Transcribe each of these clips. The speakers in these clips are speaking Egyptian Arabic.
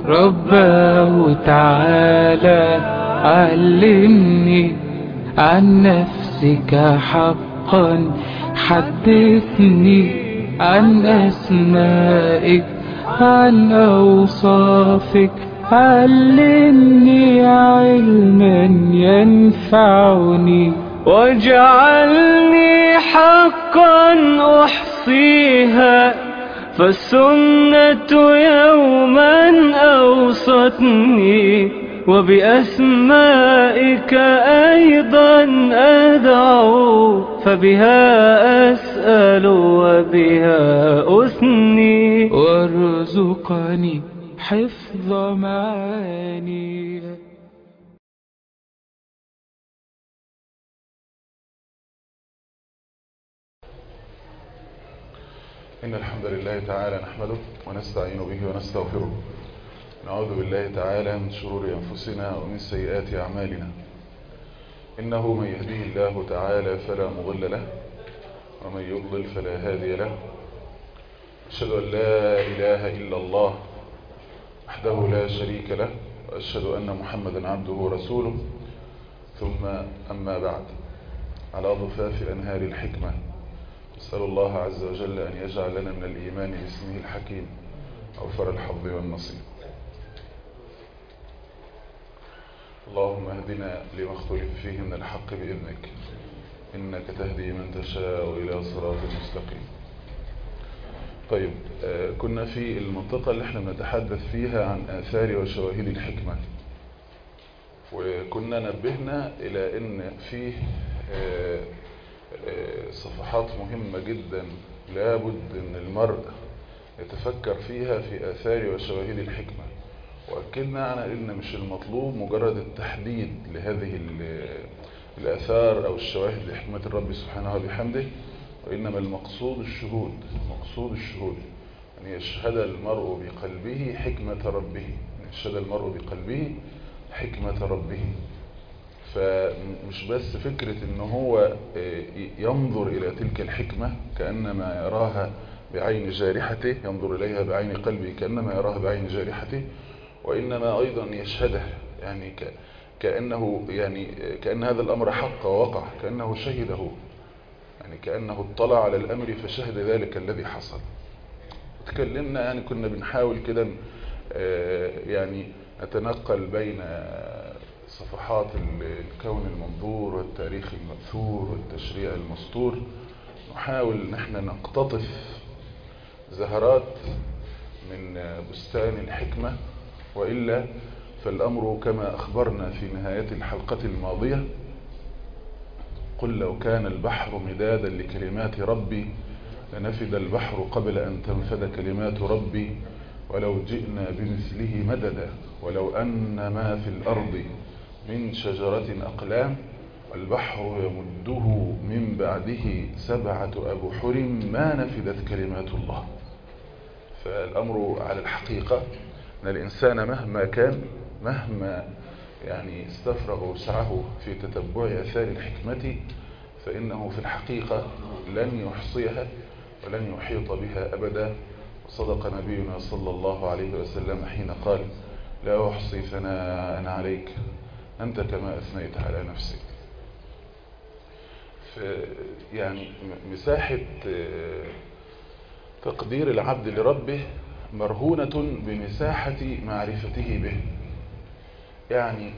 رباه تعالى علمني عن نفسك حقا حدثني عن أسمائك عن أوصافك علمني علما ينفعني واجعلني حقا أحصيها فالسنة يوما أوصتني وبأسمائك أيضا أدعو فبها أسأل وبها أثني وارزقني حفظ معاني إن الحمد لله تعالى نحمده ونستعين به ونستغفره نعوذ بالله تعالى من شرور أنفسنا ومن سيئات أعمالنا إنه من يهديه الله تعالى فلا مضل له ومن يضلل فلا هادي له أشهد أن لا إله إلا الله وحده لا شريك له وأشهد أن محمدا عبده ورسوله ثم أما بعد على ضفاف أنهار الحكمة نسأل الله عز وجل أن يجعل لنا من الإيمان باسمه الحكيم أوفر الحظ والنصيب اللهم اهدنا لما اختلف فيه من الحق بإذنك إنك تهدي من تشاء إلى صراط مستقيم طيب آه كنا في المنطقة اللي احنا بنتحدث فيها عن آثار وشواهد الحكمة وكنا نبهنا إلى أن فيه آه صفحات مهمة جدا لابد أن المرء يتفكر فيها في آثار وشواهد الحكمة وأكدنا على أن مش المطلوب مجرد التحديد لهذه الآثار أو الشواهد لحكمة الرب سبحانه وبحمده وإنما المقصود الشهود مقصود الشهود أن يشهد المرء بقلبه حكمة ربه أن يشهد المرء بقلبه حكمة ربه فمش بس فكرة ان هو ينظر الى تلك الحكمة كأنما يراها بعين جارحته ينظر اليها بعين قلبه كأنما يراها بعين جارحته وإنما أيضا يشهده يعني كأنه يعني كأن هذا الأمر حق ووقع كأنه شهده يعني كأنه اطلع على الأمر فشهد ذلك الذي حصل تكلمنا يعني كنا بنحاول كده يعني نتنقل بين صفحات الكون المنظور والتاريخ المأثور والتشريع المسطور نحاول نحن نقتطف زهرات من بستان الحكمة وإلا فالأمر كما أخبرنا في نهاية الحلقة الماضية قل لو كان البحر مدادا لكلمات ربي لنفد البحر قبل أن تنفد كلمات ربي ولو جئنا بمثله مددا ولو أن ما في الأرض من شجرة أقلام والبحر يمده من بعده سبعة أبحر ما نفدت كلمات الله فالأمر على الحقيقة أن الإنسان مهما كان مهما يعني استفرغ وسعه في تتبع أثار الحكمة فإنه في الحقيقة لن يحصيها ولن يحيط بها أبدا وصدق نبينا صلى الله عليه وسلم حين قال لا أحصي ثناء عليك أنت كما أثنيت على نفسك يعني مساحة تقدير العبد لربه مرهونة بمساحة معرفته به يعني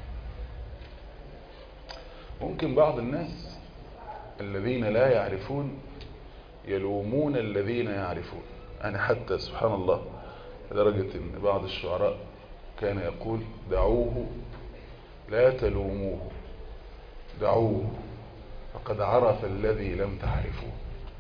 ممكن بعض الناس الذين لا يعرفون يلومون الذين يعرفون يعني حتى سبحان الله لدرجة ان بعض الشعراء كان يقول دعوه لا تلوموه دعوه فقد عرف الذي لم تعرفوه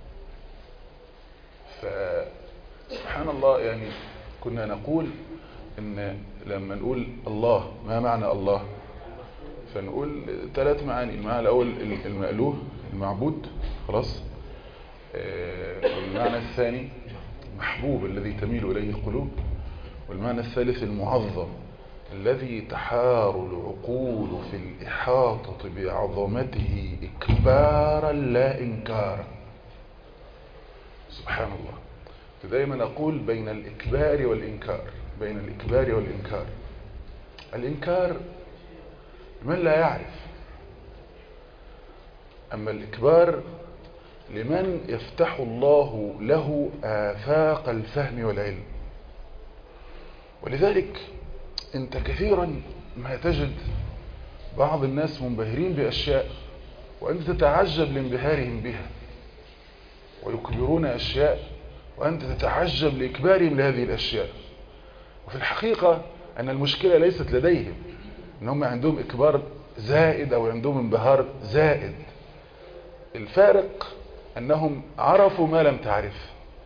فسبحان الله يعني كنا نقول ان لما نقول الله ما معنى الله فنقول ثلاث معاني المعنى الاول المألوه المعبود خلاص والمعنى الثاني المحبوب الذي تميل اليه القلوب والمعنى الثالث المعظم الذي تحار العقول في الإحاطة بعظمته إكبارا لا إنكارا سبحان الله دايما أقول بين الإكبار والإنكار بين الإكبار والإنكار الإنكار لمن لا يعرف أما الإكبار لمن يفتح الله له آفاق الفهم والعلم ولذلك انت كثيرا ما تجد بعض الناس منبهرين بأشياء وأنت تتعجب لانبهارهم بها ويكبرون أشياء وأنت تتعجب لإكبارهم لهذه الأشياء وفي الحقيقة أن المشكلة ليست لديهم أنهم عندهم إكبار زائد أو عندهم انبهار زائد الفارق أنهم عرفوا ما لم تعرف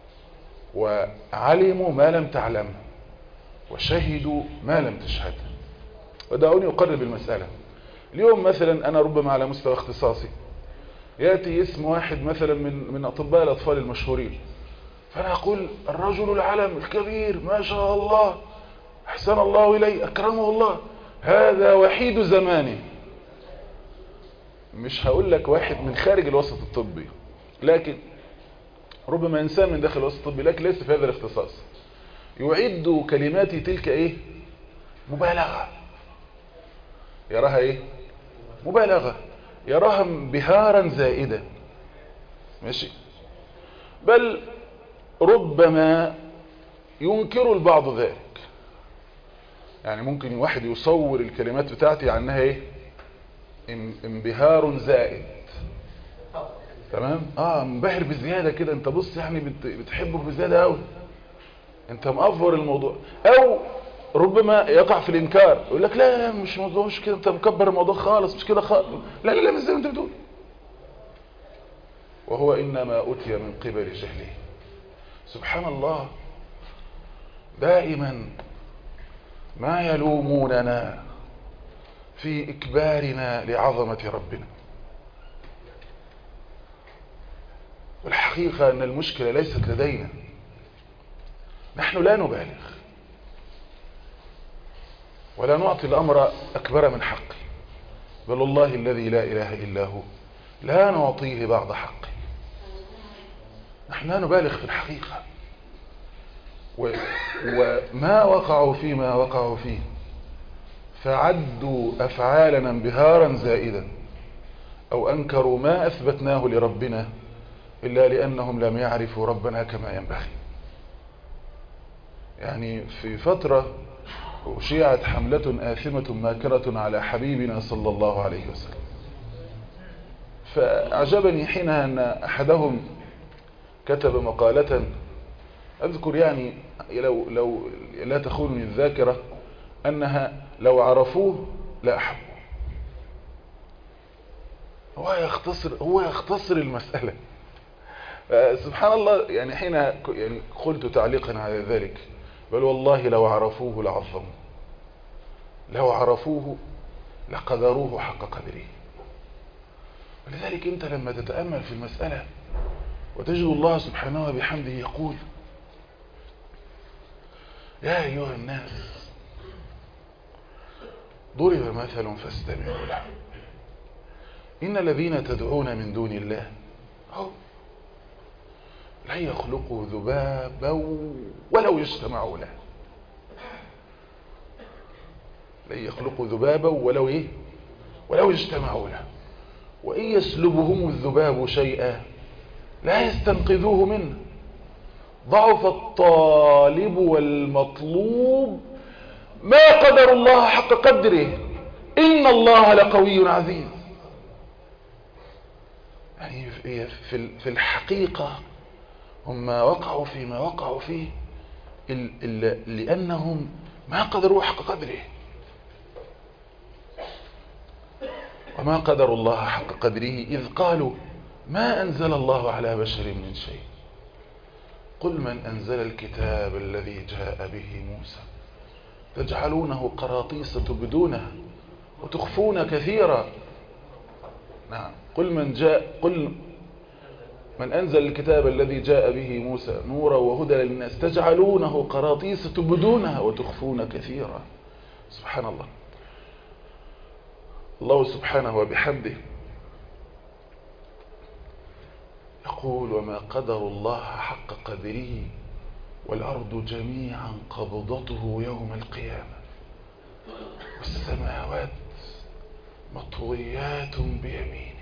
وعلموا ما لم تعلم وشهدوا ما لم تشهد ودعوني أقرب المسألة اليوم مثلا أنا ربما على مستوى اختصاصي يأتي اسم واحد مثلا من من أطباء الأطفال المشهورين فأنا أقول الرجل العلم الكبير ما شاء الله أحسن الله إليه أكرمه الله هذا وحيد زمانه مش هقول لك واحد من خارج الوسط الطبي لكن ربما إنسان من داخل الوسط الطبي لكن ليس في هذا الاختصاص يعد كلمات تلك إيه مبالغة يراها إيه مبالغة يراها انبهارا زائدا ماشي بل ربما ينكر البعض ذلك يعني ممكن واحد يصور الكلمات بتاعتي عنها ايه انبهار زائد تمام اه منبهر بزياده كده انت بص يعني بت... بتحبه بزياده قوي انت مأفور الموضوع او ربما يقع في الانكار يقول لك لا لا مش موضوع مش كده انت مكبر الموضوع خالص مش كده خالص لا لا لا مش زي ما انت بتقول وهو انما اتي من قبل جهله سبحان الله دائما ما يلوموننا في إكبارنا لعظمة ربنا والحقيقة أن المشكلة ليست لدينا نحن لا نبالغ ولا نعطي الأمر أكبر من حقه بل الله الذي لا إله إلا هو لا نعطيه بعض حقه نحن لا نبالغ في الحقيقة و... وما وقعوا فيما وقعوا فيه فعدوا أفعالنا انبهارا زائدا أو أنكروا ما أثبتناه لربنا إلا لأنهم لم يعرفوا ربنا كما ينبغي يعني في فترة أشيعت حملة آثمة ماكرة على حبيبنا صلى الله عليه وسلم فأعجبني حينها أن أحدهم كتب مقالة أذكر يعني لو, لو لا تخونني الذاكرة أنها لو عرفوه لا أحبوا هو يختصر هو يختصر المسألة سبحان الله يعني حين يعني قلت تعليقا على ذلك بل والله لو عرفوه لعظموا لو عرفوه لقدروه حق قدره ولذلك انت لما تتأمل في المسألة وتجد الله سبحانه وبحمده يقول يا أيها الناس ضرب مثل فاستمعوا له إن الذين تدعون من دون الله أو لا يخلقوا ذبابا ولو يجتمعوا له لن يخلقوا ذبابا ولو إيه ولو يجتمعوا له وإن يسلبهم الذباب شيئا لا يستنقذوه منه ضعف الطالب والمطلوب ما قدر الله حق قدره إن الله لقوي عزيز يعني في الحقيقة هم وقعوا فيما وقعوا فيه لأنهم ما قدروا حق قدره وما قدر الله حق قدره إذ قالوا ما أنزل الله على بشر من شيء قل من أنزل الكتاب الذي جاء به موسى تجعلونه قراطيس تبدونها وتخفون كثيرا نعم قل من جاء قل من أنزل الكتاب الذي جاء به موسى نورا وهدى للناس تجعلونه قراطيس تبدونها وتخفون كثيرا سبحان الله الله سبحانه وبحمده يقول وما قدر الله حق قدره والأرض جميعا قبضته يوم القيامة والسماوات مطويات بيمينه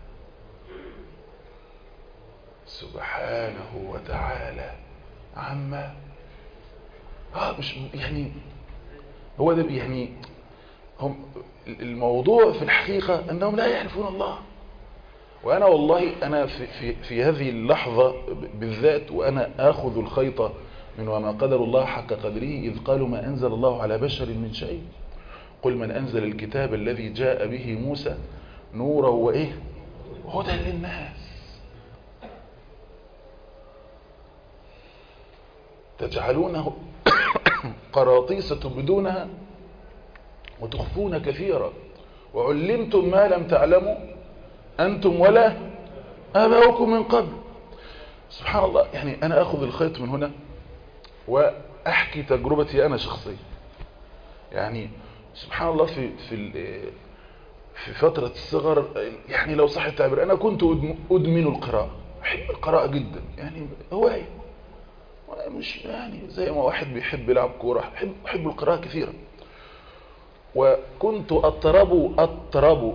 سبحانه وتعالى عما اه مش يعني هو ده يعني هم الموضوع في الحقيقة أنهم لا يعرفون الله وأنا والله أنا في, في, في هذه اللحظة بالذات وأنا آخذ الخيط من وما قدر الله حق قدره إذ قالوا ما أنزل الله على بشر من شيء قل من أنزل الكتاب الذي جاء به موسى نورا وإيه هدى للناس تجعلونه قراطيس تبدونها وتخفون كثيرا وعلمتم ما لم تعلموا أنتم ولا آباؤكم من قبل سبحان الله يعني أنا أخذ الخيط من هنا وأحكي تجربتي أنا شخصيا يعني سبحان الله في في في فترة الصغر يعني لو صح التعبير أنا كنت أدمن القراءة أحب القراءة جدا يعني هواية مش يعني زي ما واحد بيحب يلعب كورة أحب, أحب القراءة كثيرا وكنت أطرب أطرب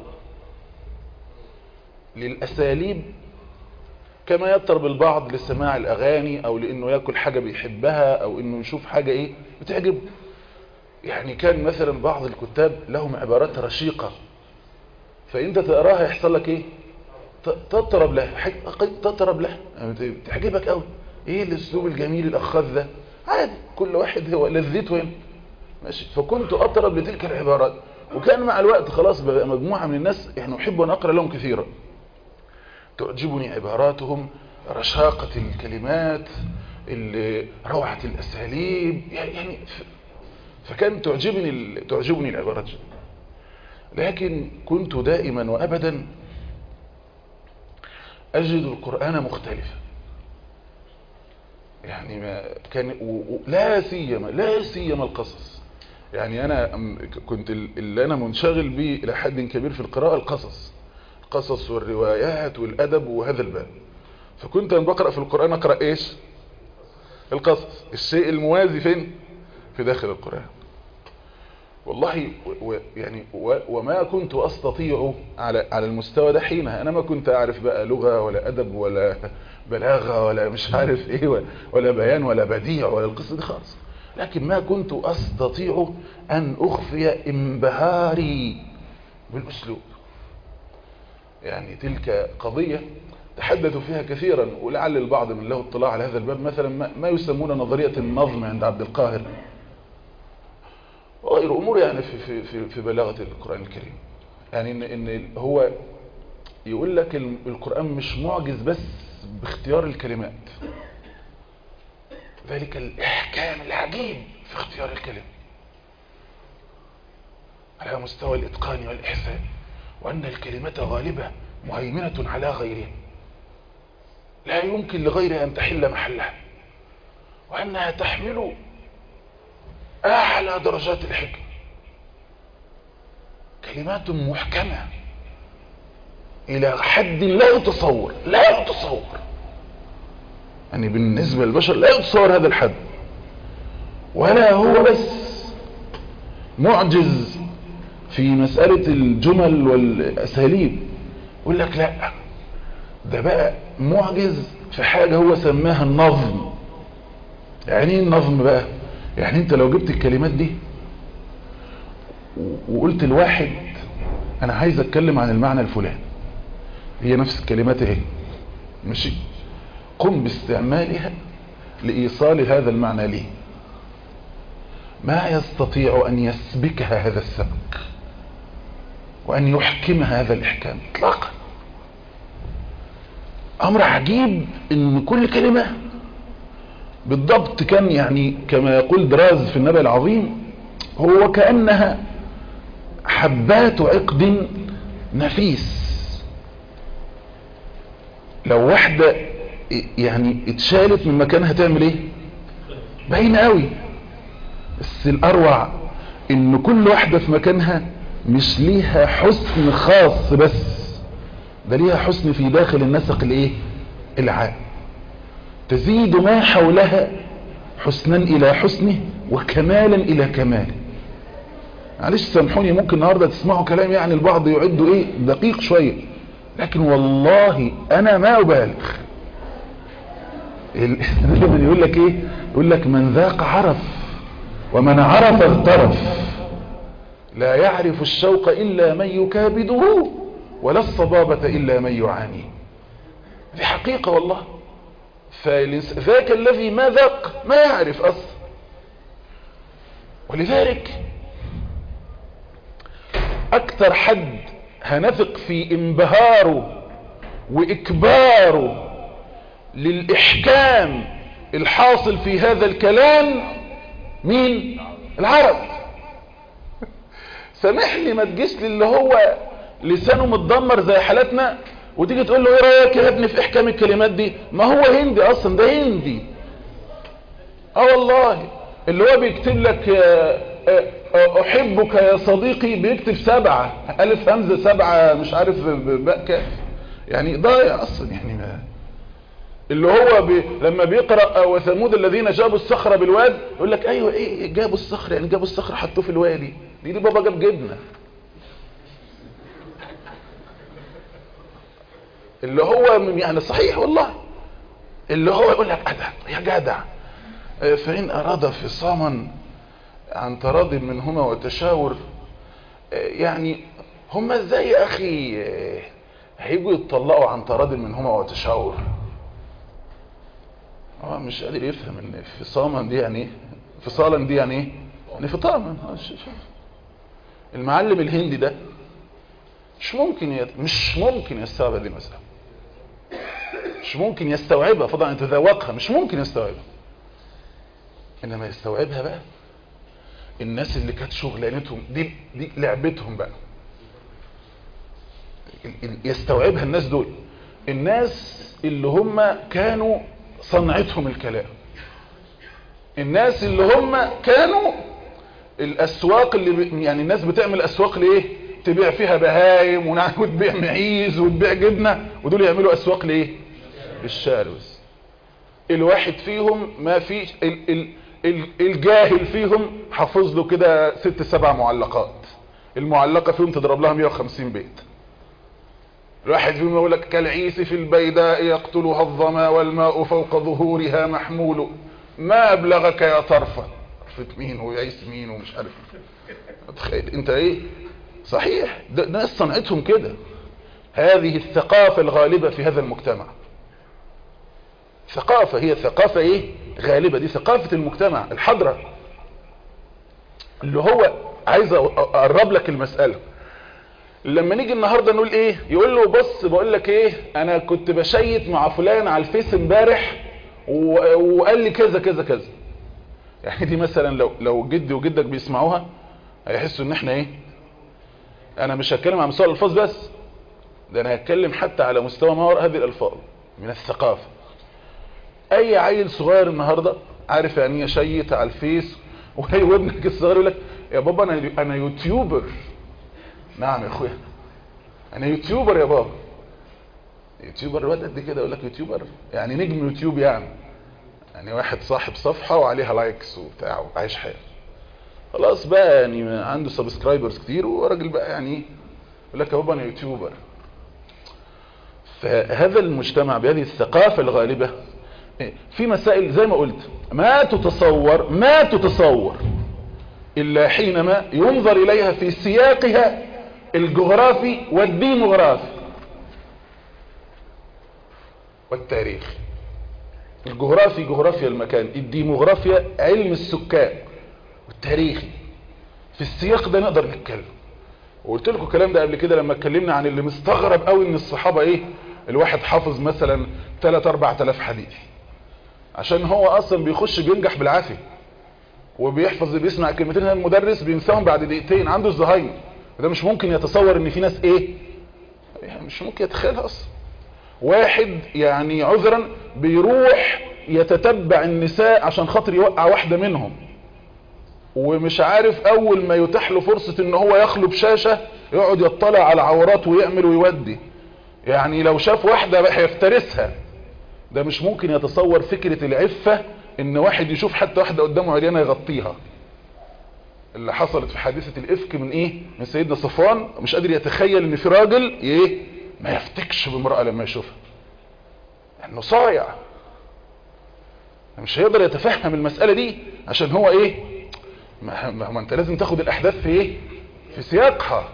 للأساليب كما يطرب البعض لسماع الأغاني أو لأنه يأكل حاجة بيحبها أو أنه يشوف حاجة إيه بتعجب يعني كان مثلا بعض الكتاب لهم عبارات رشيقة فأنت تقراها يحصل لك إيه تطرب لها تطرب لها تعجبك قوي إيه الأسلوب الجميل الأخذ ده عادي كل واحد هو لذته هنا ماشي فكنت أطرب لتلك العبارات وكان مع الوقت خلاص بقى مجموعة من الناس يعني أحب أن أقرأ لهم كثيرا تعجبني عباراتهم رشاقة الكلمات روعة الأساليب يعني فكان تعجبني تعجبني العبارات لكن كنت دائما وأبدا أجد القرآن مختلفا يعني ما كان لا سيما لا سيما القصص يعني أنا كنت اللي أنا منشغل به إلى حد كبير في القراءة القصص القصص والروايات والأدب وهذا الباب فكنت أنا بقرأ في القرآن أقرأ إيش القصص الشيء الموازي فين في داخل القرآن والله و يعني و وما كنت أستطيع على على المستوى ده حينها أنا ما كنت أعرف بقى لغة ولا أدب ولا بلاغة ولا مش عارف إيه ولا بيان ولا بديع ولا القصة دي خالص لكن ما كنت أستطيع أن أخفي انبهاري بالأسلوب يعني تلك قضية تحدثوا فيها كثيرا ولعل البعض من له اطلاع على هذا الباب مثلا ما يسمون نظرية النظم عند عبد القاهر وغير أمور يعني في, في, في, في بلاغة القرآن الكريم يعني إن, إن هو يقول لك القرآن مش معجز بس باختيار الكلمات ذلك الإحكام العجيب في اختيار الكلمة على مستوى الإتقان والإحسان وأن الكلمة غالبة مهيمنة على غيرها لا يمكن لغيرها أن تحل محلها وأنها تحمل أعلى درجات الحكم كلمات محكمة إلى حد لا يتصور لا يتصور يعني بالنسبة للبشر لا يتصور هذا الحد ولا هو بس معجز في مسألة الجمل والأساليب يقول لك لا ده بقى معجز في حاجة هو سماها النظم يعني ايه النظم بقى يعني انت لو جبت الكلمات دي وقلت الواحد انا عايز اتكلم عن المعنى الفلاني هي نفس الكلمات اهي ماشي قم باستعمالها لإيصال هذا المعنى ليه ما يستطيع أن يسبكها هذا السبك وأن يحكمها هذا الإحكام اطلاقا أمر عجيب أن كل كلمة بالضبط كان يعني كما يقول دراز في النبأ العظيم هو كأنها حبات عقد نفيس لو واحدة يعني اتشالت من مكانها تعمل ايه باين قوي بس الاروع ان كل واحدة في مكانها مش ليها حسن خاص بس ده ليها حسن في داخل النسق الايه العام تزيد ما حولها حسنا الى حسنه وكمالا الى كماله معلش سامحوني ممكن النهاردة تسمعوا كلام يعني البعض يعدوا ايه دقيق شوية لكن والله انا ما ابالغ ال- يقول لك ايه يقول لك من ذاق عرف ومن عرف اغترف لا يعرف الشوق الا من يكابده ولا الصبابة الا من يعاني دي حقيقة والله فالإنس- ذاك الذي ما ذاق ما يعرف اصلا ولذلك اكتر حد هنثق في انبهاره واكباره للاحكام الحاصل في هذا الكلام مين العرب سامحني ما تجيش لي اللي هو لسانه متدمر زي حالتنا وتيجي تقول له ايه رايك يا ابني في احكام الكلمات دي ما هو هندي اصلا ده هندي اه والله اللي هو بيكتب لك آه، آه، آه، احبك يا صديقي بيكتب سبعة الف همزة سبعة مش عارف ب- باء كاف يعني ضايع اصلا يعني ما اللي هو بي لما بيقرأ آه، وثمود الذين جابوا الصخرة بالواد يقول لك ايوه ايه جابوا الصخر يعني جابوا الصخر حطوه في الوادي دي دي بابا جاب جبنة اللي هو م- يعني صحيح والله اللي هو يقول لك أدع يا جدع آه، فإن أراد فصاما عن تراض منهما وتشاور آه، يعني هما ازاي يا أخي آه، هيجوا يتطلقوا عن تراض منهما وتشاور اه مش قادر يفهم ان فصاما دي يعني ايه فصالا دي يعني ايه يعني فطاما آه، ش- شوف. المعلم الهندي ده مش ممكن يت... مش ممكن يستوعب دي المسألة مش ممكن يستوعبها فضلا ان يتذوقها مش ممكن يستوعبها انما يستوعبها بقى الناس اللي كانت شغلانتهم دي دي لعبتهم بقى ال- ال- يستوعبها الناس دول الناس اللي هم كانوا صنعتهم الكلام الناس اللي هم كانوا الاسواق اللي ب... يعني الناس بتعمل اسواق ليه تبيع فيها بهايم ونع- وتبيع معيز وتبيع جبنه ودول يعملوا اسواق ليه للشارع بس الواحد فيهم ما فيش ال... ال... ال... الجاهل فيهم حافظ له كده ست سبع معلقات المعلقه فيهم تضرب لها 150 بيت الواحد فيهم يقول لك كالعيس في البيداء يقتلها الظما والماء فوق ظهورها محمول ما ابلغك يا طرفه طرفه مين ويعيس مين ومش عارف تخيل انت ايه صحيح ده ناس صنعتهم كده هذه الثقافة الغالبة في هذا المجتمع ثقافة هي ثقافة ايه غالبة دي ثقافة المجتمع الحضرة اللي هو عايز اقرب لك المسألة لما نيجي النهاردة نقول ايه يقول له بص بقول لك ايه انا كنت بشيت مع فلان على الفيس امبارح و- وقال لي كذا كذا كذا يعني دي مثلا لو لو جدي وجدك بيسمعوها هيحسوا ان احنا ايه انا مش هتكلم عن مستوى الالفاظ بس ده انا هتكلم حتى على مستوى ما وراء هذه الالفاظ من الثقافة اي عيل صغير النهاردة عارف يعني ايه يشيت على الفيس وهي وابنك الصغير يقول لك يا بابا انا انا يوتيوبر نعم يا اخويا انا يوتيوبر يا بابا يوتيوبر الواد قد كده يقول لك يوتيوبر يعني نجم يوتيوب يعني يعني واحد صاحب صفحة وعليها لايكس وبتاع وعايش حياته خلاص بقى يعني عنده سبسكرايبرز كتير وراجل بقى يعني ايه يقول لك يا بابا انا يوتيوبر فهذا المجتمع بهذه الثقافة الغالبة إيه، في مسائل زي ما قلت ما تتصور ما تتصور إلا حينما ينظر إليها في سياقها الجغرافي والديموغرافي والتاريخ الجغرافي جغرافيا المكان الديموغرافيا علم السكان والتاريخي في السياق ده نقدر نتكلم وقلت لكم الكلام ده قبل كده لما اتكلمنا عن اللي مستغرب قوي ان الصحابة ايه الواحد حافظ مثلا 3 4000 حديث عشان هو اصلا بيخش بينجح بالعافية وبيحفظ بيسمع كلمتين المدرس بينساهم بعد دقيقتين عنده الزهايمر وده مش ممكن يتصور ان في ناس ايه يعني مش ممكن يتخيلها اصلا واحد يعني عذرا بيروح يتتبع النساء عشان خاطر يوقع واحدة منهم ومش عارف اول ما يتاح له فرصة ان هو يخلو بشاشة يقعد يطلع على عورات ويعمل ويودي يعني لو شاف واحدة بقى هيفترسها ده مش ممكن يتصور فكرة العفة ان واحد يشوف حتى واحدة قدامه عريانة يغطيها اللي حصلت في حادثة الافك من ايه من سيدنا صفوان مش قادر يتخيل ان في راجل ايه ما يفتكش بامرأة لما يشوفها انه صايع مش هيقدر يتفهم المسألة دي عشان هو ايه ما, ما ما انت لازم تاخد الاحداث في ايه في سياقها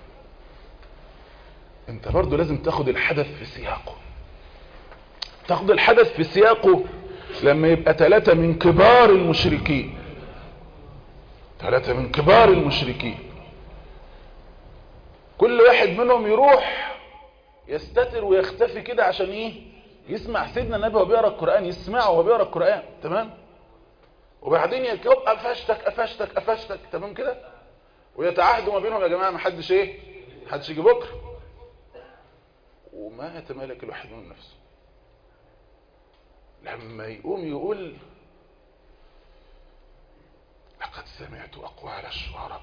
انت برضو لازم تاخد الحدث في سياقه تاخد الحدث في سياقه لما يبقى ثلاثة من كبار المشركين ثلاثة من كبار المشركين كل واحد منهم يروح يستتر ويختفي كده عشان ايه يسمع سيدنا النبي وهو بيقرا القران يسمعه وهو بيقرا القران تمام وبعدين يكب قفشتك قفشتك قفشتك تمام كده ويتعاهدوا ما بينهم يا جماعه ما حدش ايه محدش يجي بكره وما يتمالك الواحد من نفسه لما يقوم يقول لقد سمعت اقوال الشعراء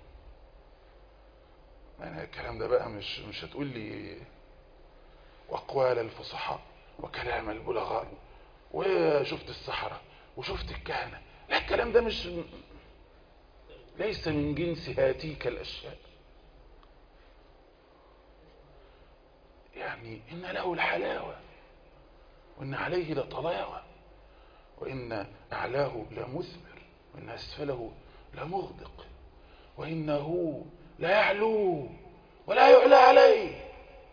يعني الكلام ده بقى مش مش هتقول لي واقوال الفصحاء وكلام البلغاء وشفت السحرة وشفت الكهنة لا الكلام ده مش ليس من جنس هاتيك الاشياء يعني ان له الحلاوة وان عليه لطلاوة وان اعلاه لمثمر وان اسفله لمغدق وانه لا يعلو ولا يعلى عليه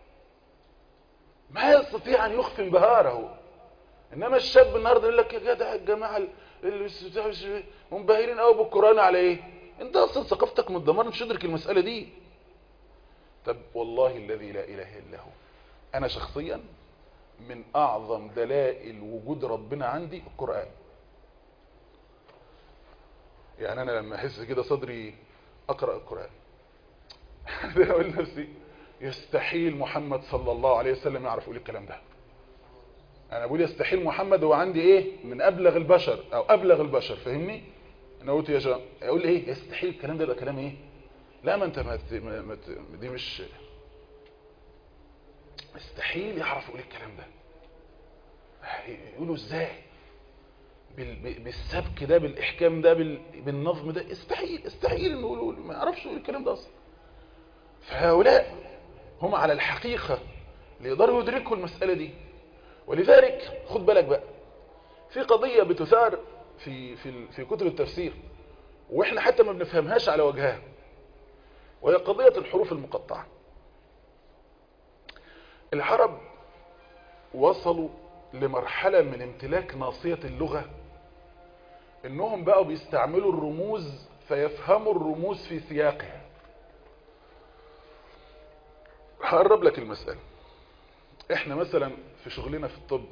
ما يستطيع ان يخفي انبهاره انما الشاب النهارده يقول لك يا جدع الجماعه اللي منبهرين قوي بالقران على ايه انت اصلا ثقافتك متدمره مش تدرك المساله دي طب والله الذي لا اله الا هو انا شخصيا من اعظم دلائل وجود ربنا عندي القران يعني انا لما احس كده صدري اقرا القران اقول لنفسي يستحيل محمد صلى الله عليه وسلم يعرف يقول الكلام ده انا بقول يستحيل محمد هو عندي ايه من ابلغ البشر او ابلغ البشر فاهمني انا قلت يا شباب اقول ايه يستحيل الكلام ده يبقى كلام ايه لا ما انت ما, ما, ما دي مش يستحيل يعرف يقول الكلام ده يقولوا ازاي بالسبك ده بالاحكام ده بالنظم ده استحيل استحيل انه يقولوا ما يعرفش يقول الكلام ده اصلا فهؤلاء هم على الحقيقة اللي يقدروا يدركوا المسألة دي ولذلك خد بالك بقى في قضية بتثار في في في كتب التفسير واحنا حتى ما بنفهمهاش على وجهها وهي قضية الحروف المقطعة العرب وصلوا لمرحلة من امتلاك ناصية اللغة انهم بقوا بيستعملوا الرموز فيفهموا الرموز في سياقها هقرب لك المسألة احنا مثلا في شغلنا في الطب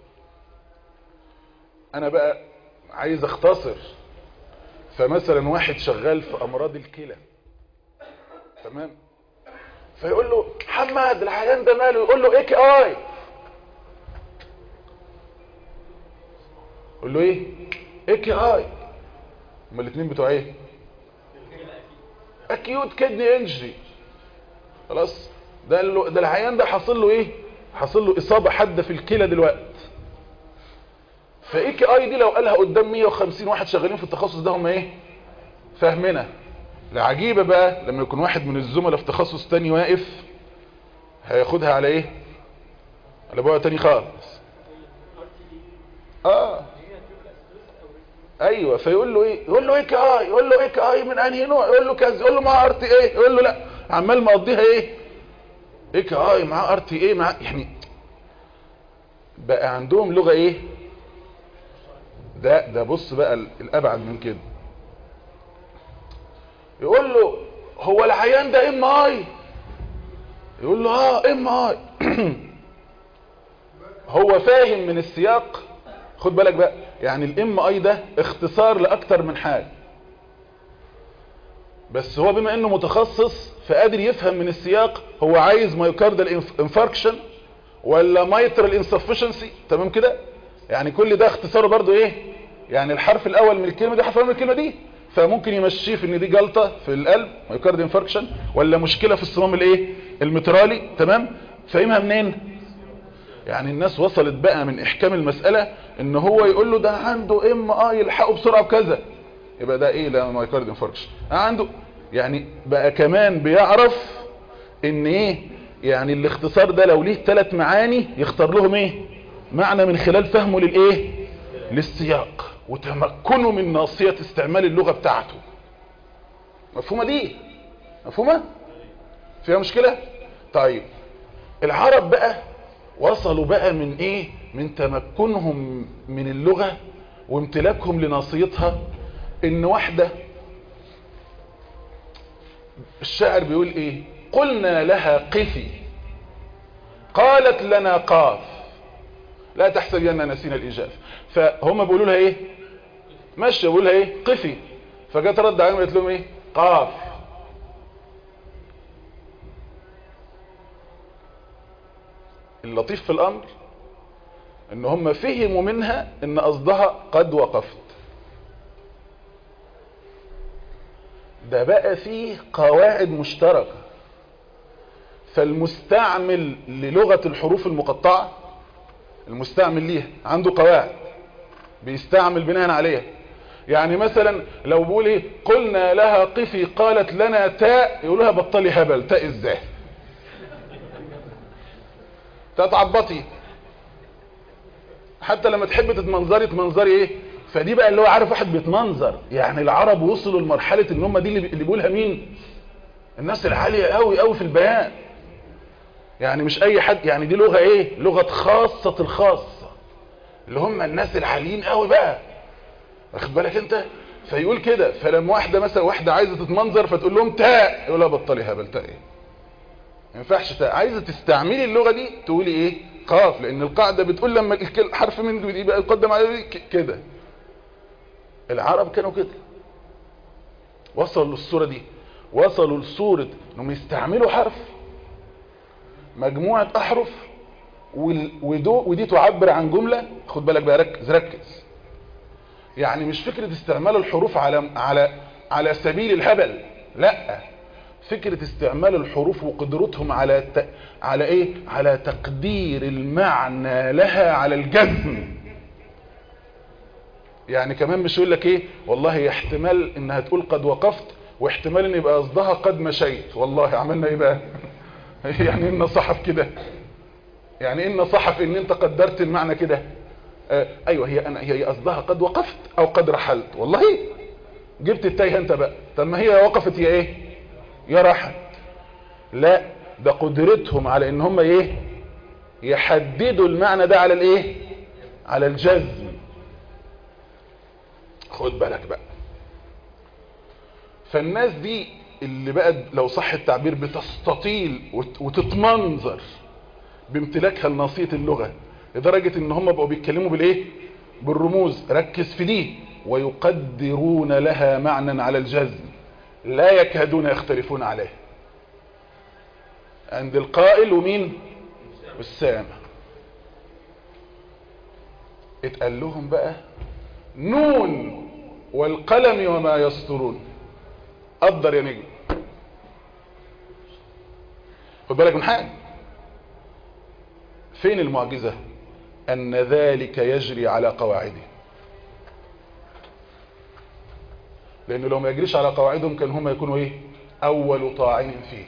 انا بقى عايز اختصر فمثلا واحد شغال في امراض الكلى تمام فيقول له محمد العيان ده ماله يقول له ايه كي اي يقول له ايه ايه كي اي هما الاثنين بتوع ايه اكيوت كدني انجري خلاص ده ال- ده العيان ده حاصل له ايه حاصل له اصابه حاده في الكلى دلوقتي فايه كي اي دي لو قالها قدام 150 واحد شغالين في التخصص ده هم ايه فاهمينها العجيبه بقى لما يكون واحد من الزملاء في تخصص تاني واقف هياخدها على ايه على بقى تاني خالص اه ايوه فيقول له ايه يقول له ايه كي اي يقول له ايه كي اي من انهي نوع يقول له كذا يقول له معاه ار تي ايه يقول له لا عمال مقضيها ايه ايه كي اي معاه ار تي ايه معاه يعني بقى عندهم لغه ايه ده ده بص بقى ال- الابعد من كده يقول له هو العيان ده ام اي يقول له اه ام اي هو فاهم من السياق خد بالك بقى يعني الام اي ده اختصار لاكتر من حاجه بس هو بما انه متخصص فقادر يفهم من السياق هو عايز مايوكاردال انفاركشن ولا مايترال انسفشنسي تمام كده يعني كل ده اختصاره برضو ايه يعني الحرف الاول من الكلمه دي حرف الاول من الكلمه دي فممكن يمشيه في ان دي جلطه في القلب مايوكارد انفاركشن ولا مشكله في الصمام الايه المترالي تمام فاهمها منين يعني الناس وصلت بقى من احكام المسألة ان هو يقول له ده عنده ام اه يلحقه بسرعة بكذا يبقى ده ايه لا مايكارد انفاركشن عنده يعني بقى كمان بيعرف ان ايه يعني الاختصار ده لو ليه ثلاث معاني يختار لهم ايه معنى من خلال فهمه للايه للسياق وتمكنه من ناصية استعمال اللغة بتاعته مفهومة دي مفهومة فيها مشكلة طيب العرب بقى وصلوا بقى من ايه من تمكنهم من اللغة وامتلاكهم لناصيتها ان واحدة الشاعر بيقول ايه قلنا لها قفي قالت لنا قاف لا تحسبي اننا نسينا الاجاف فهم بيقولوا لها ايه ماشيه بيقول لها ايه قفي فجت رد عليهم قالت لهم ايه قاف اللطيف في الامر ان هم فهموا منها ان قصدها قد وقفت ده بقى فيه قواعد مشتركة فالمستعمل للغة الحروف المقطعة المستعمل ليها عنده قواعد بيستعمل بناء عليها يعني مثلا لو بقول ايه قلنا لها قفي قالت لنا تاء يقولها بطلي هبل تاء ازاي تتعبطي حتى لما تحب تتمنظري تمنظري ايه فدي بقى اللي هو عارف واحد بيتمنظر يعني العرب وصلوا لمرحلة ان هم دي اللي اللي بيقولها مين الناس العالية قوي قوي في البيان يعني مش اي حد يعني دي لغة ايه لغة خاصة الخاصة اللي هم الناس العاليين قوي بقى واخد بالك انت فيقول كده فلما واحدة مثلا واحدة عايزة تتمنظر فتقول لهم تاء يقول لها بطلي هبل تاء ايه ما ينفعش تاء عايزة تستعملي اللغة دي تقولي ايه قاف لان القاعدة بتقول لما الحرف من دي يبقى يقدم على كده العرب كانوا كده وصلوا للصورة دي وصلوا لصورة انهم يستعملوا حرف مجموعة احرف ودو ودي تعبر عن جملة خد بالك بقى ركز ركز يعني مش فكرة استعمال الحروف على على على سبيل الهبل لا فكرة استعمال الحروف وقدرتهم على ت... على ايه على تقدير المعنى لها على الجزم يعني كمان مش يقول لك ايه والله احتمال انها تقول قد وقفت واحتمال ان يبقى قصدها قد مشيت والله عملنا ايه بقى يعني ان صحف كده يعني ان صحف ان انت قدرت المعنى كده آه ايوه هي انا هي قصدها قد وقفت او قد رحلت والله جبت التايه انت بقى طب ما هي وقفت يا ايه يا راحت لا ده قدرتهم على ان هم ايه يحددوا المعنى ده على الايه على الجزم خد بالك بقى فالناس دي اللي بقى لو صح التعبير بتستطيل وتتمنظر بامتلاكها لناصية اللغة لدرجة ان هم بقوا بيتكلموا بالايه بالرموز ركز في دي ويقدرون لها معنى على الجزم لا يكادون يختلفون عليه عند القائل ومين والسامع اتقال لهم بقى نون والقلم وما يسطرون قدر يا نجم خد بالك من حاجه فين المعجزه ان ذلك يجري على قواعده لانه لو ما يجريش على قواعدهم كان هم يكونوا ايه اول طاعن فيه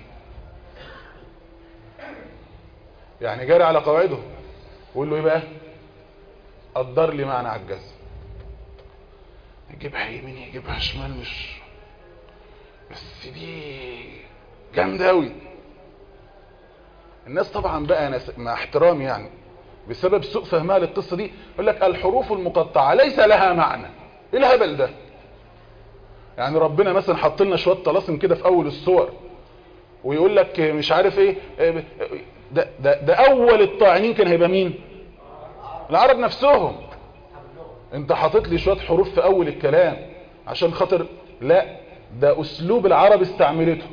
يعني جاري على قواعده ويقول له ايه بقى قدر لي معنى على الجزم يجيبها يمين يجيبها شمال مش بس دي جامده قوي الناس طبعا بقى أنا مع احترامي يعني بسبب سوء فهمها للقصه دي يقول لك الحروف المقطعه ليس لها معنى ايه الهبل ده يعني ربنا مثلا حط لنا شويه طلاسم كده في اول الصور ويقول لك مش عارف ايه ده, ده, ده اول الطاعنين كان هيبقى مين العرب نفسهم انت حاطط لي شويه حروف في اول الكلام عشان خاطر لا ده اسلوب العرب استعملته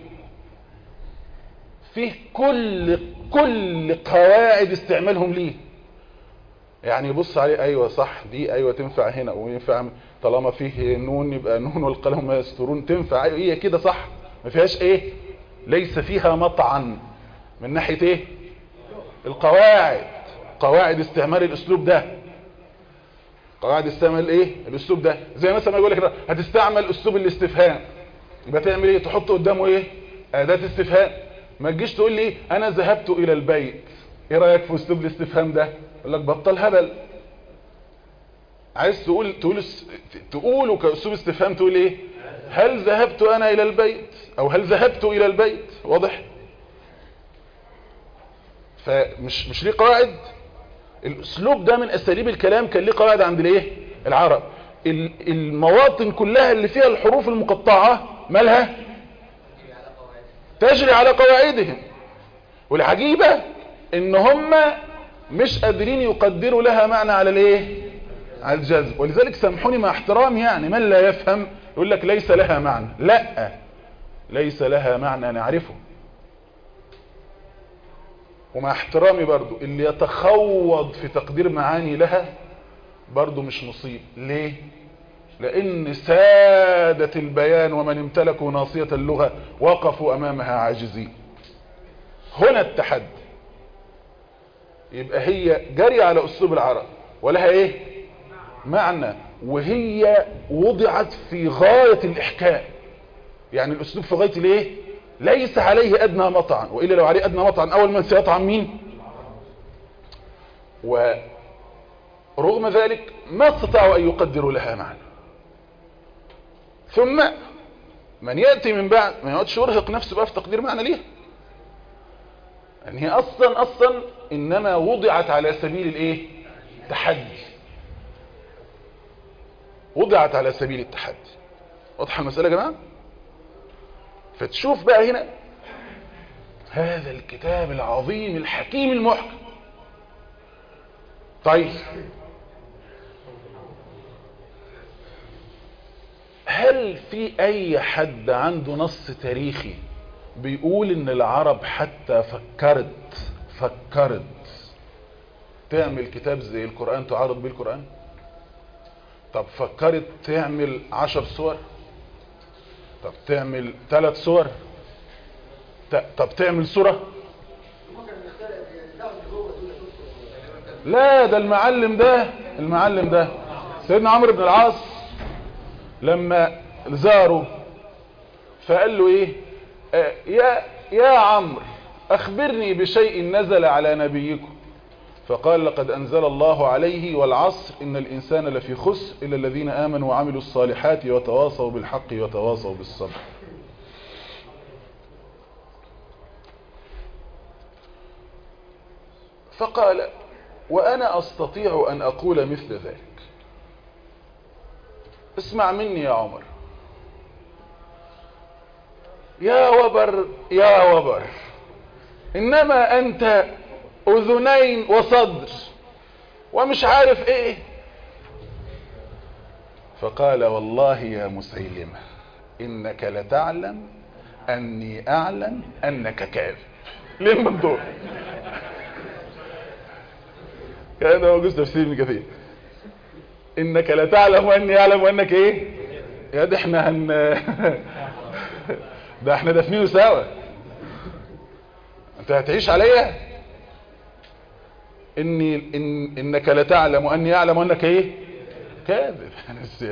فيه كل كل قواعد استعمالهم ليه يعني يبص عليه ايوه صح دي ايوه تنفع هنا وينفع طالما فيه نون يبقى نون والقلم ما يسترون تنفع ايوه هي كده صح ما فيهاش ايه ليس فيها مطعن من ناحيه ايه القواعد قواعد استعمال الاسلوب ده قواعد استعمال ايه الاسلوب ده زي مثلا ما يقول لك كده، هتستعمل اسلوب الاستفهام يبقى تعمل ايه تحط قدامه ايه اداه استفهام ما تجيش تقول لي انا ذهبت الى البيت ايه رايك في اسلوب الاستفهام ده يقول لك بطل هبل عايز تقول تقول تقوله كاسلوب استفهام تقول ايه هل ذهبت انا الى البيت او هل ذهبت الى البيت واضح فمش مش ليه قواعد الاسلوب ده من اساليب الكلام كان ليه قواعد عند الايه العرب ال- المواطن كلها اللي فيها الحروف المقطعه مالها تجري على قواعدهم والعجيبه ان هم مش قادرين يقدروا لها معنى على الايه على الجذب ولذلك سامحوني مع احترامي يعني من لا يفهم يقول لك ليس لها معنى لا ليس لها معنى نعرفه ومع احترامي برضو اللي يتخوض في تقدير معاني لها برضو مش مصيب ليه لان سادة البيان ومن امتلكوا ناصية اللغة وقفوا امامها عاجزين هنا التحدي يبقى هي جري على اسلوب العرب ولها ايه معنى وهي وضعت في غاية الاحكام يعني الاسلوب في غاية الايه ليس عليه ادنى مطعن والا لو عليه ادنى مطعن اول من سيطعن مين ورغم ذلك ما استطاعوا ان يقدروا لها معنى ثم من يأتي من بعد ما يقعدش يرهق نفسه بقى في تقدير معنى ليها يعني هي اصلا اصلا انما وضعت على سبيل الايه تحدي وضعت على سبيل التحدي واضحه المساله يا جماعه فتشوف بقى هنا هذا الكتاب العظيم الحكيم المحكم طيب هل في اي حد عنده نص تاريخي بيقول ان العرب حتى فكرت فكرت تعمل كتاب زي القرآن تعارض بيه القرآن طب فكرت تعمل عشر صور طب تعمل ثلاث صور ت- طب تعمل صورة لا ده المعلم ده المعلم ده سيدنا عمرو بن العاص لما زاروا فقال له ايه آه يا يا عمرو اخبرني بشيء نزل على نبيكم فقال لقد انزل الله عليه والعصر ان الانسان لفي خسر الا الذين امنوا وعملوا الصالحات وتواصوا بالحق وتواصوا بالصبر فقال وانا استطيع ان اقول مثل ذلك اسمع مني يا عمر يا وبر يا وبر انما انت اذنين وصدر ومش عارف ايه فقال والله يا مسيلمة انك لتعلم اني اعلم انك كاذب ليه من دول كان ده موجود تفسير ابن كثير انك لتعلم واني اعلم وانك ايه يا ده احنا هن ده احنا دافنينه سوا انت هتعيش عليا اني إن انك لتعلم واني اعلم وانك ايه كاذب بس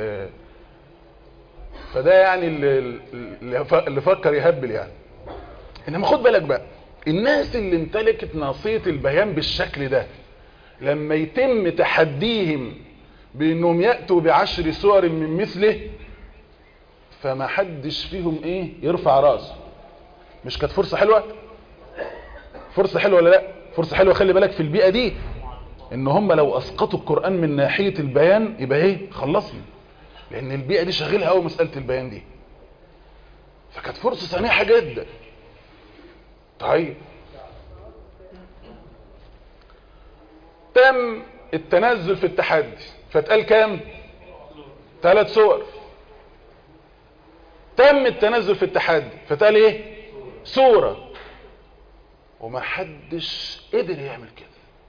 فده يعني اللي, اللي فكر يهبل يعني انما خد بالك بقى الناس اللي امتلكت ناصية البيان بالشكل ده لما يتم تحديهم بانهم يأتوا بعشر سور من مثله فما حدش فيهم ايه يرفع راسه مش كانت فرصة حلوة فرصة حلوة ولا لا فرصة حلوة خلي بالك في البيئة دي ان هم لو اسقطوا القرآن من ناحية البيان يبقى ايه خلصنا لان البيئة دي شغلها قوي مسألة البيان دي فكانت فرصة سانحة جدا طيب تم التنزل في التحدي فتقال كام ثلاث صور تم التنزل في التحدي فتقال ايه صورة وما حدش قدر يعمل كده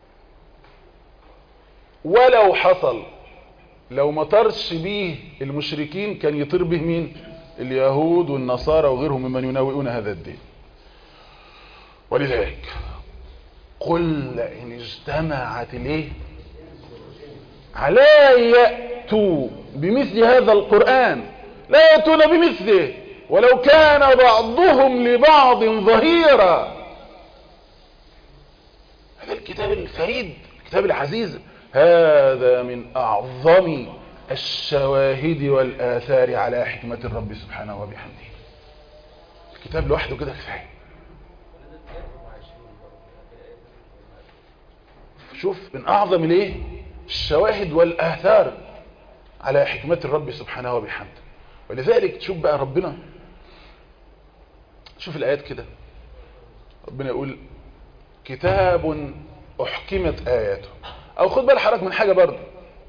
ولو حصل لو ما طرش بيه المشركين كان يطير به مين اليهود والنصارى وغيرهم ممن يناوئون هذا الدين ولذلك قل إن اجتمعت ليه على يأتوا بمثل هذا القرآن لا يأتون بمثله ولو كان بعضهم لبعض ظهيرا هذا الكتاب الفريد الكتاب العزيز هذا من أعظم الشواهد والآثار على حكمة الرب سبحانه وبحمده الكتاب لوحده كده كفاية شوف من أعظم الايه الشواهد والآثار على حكمة الرب سبحانه وبحمده ولذلك تشوف بقى ربنا شوف الآيات كده ربنا يقول كتاب أحكمت آياته أو خد بال حضرتك من حاجة برضه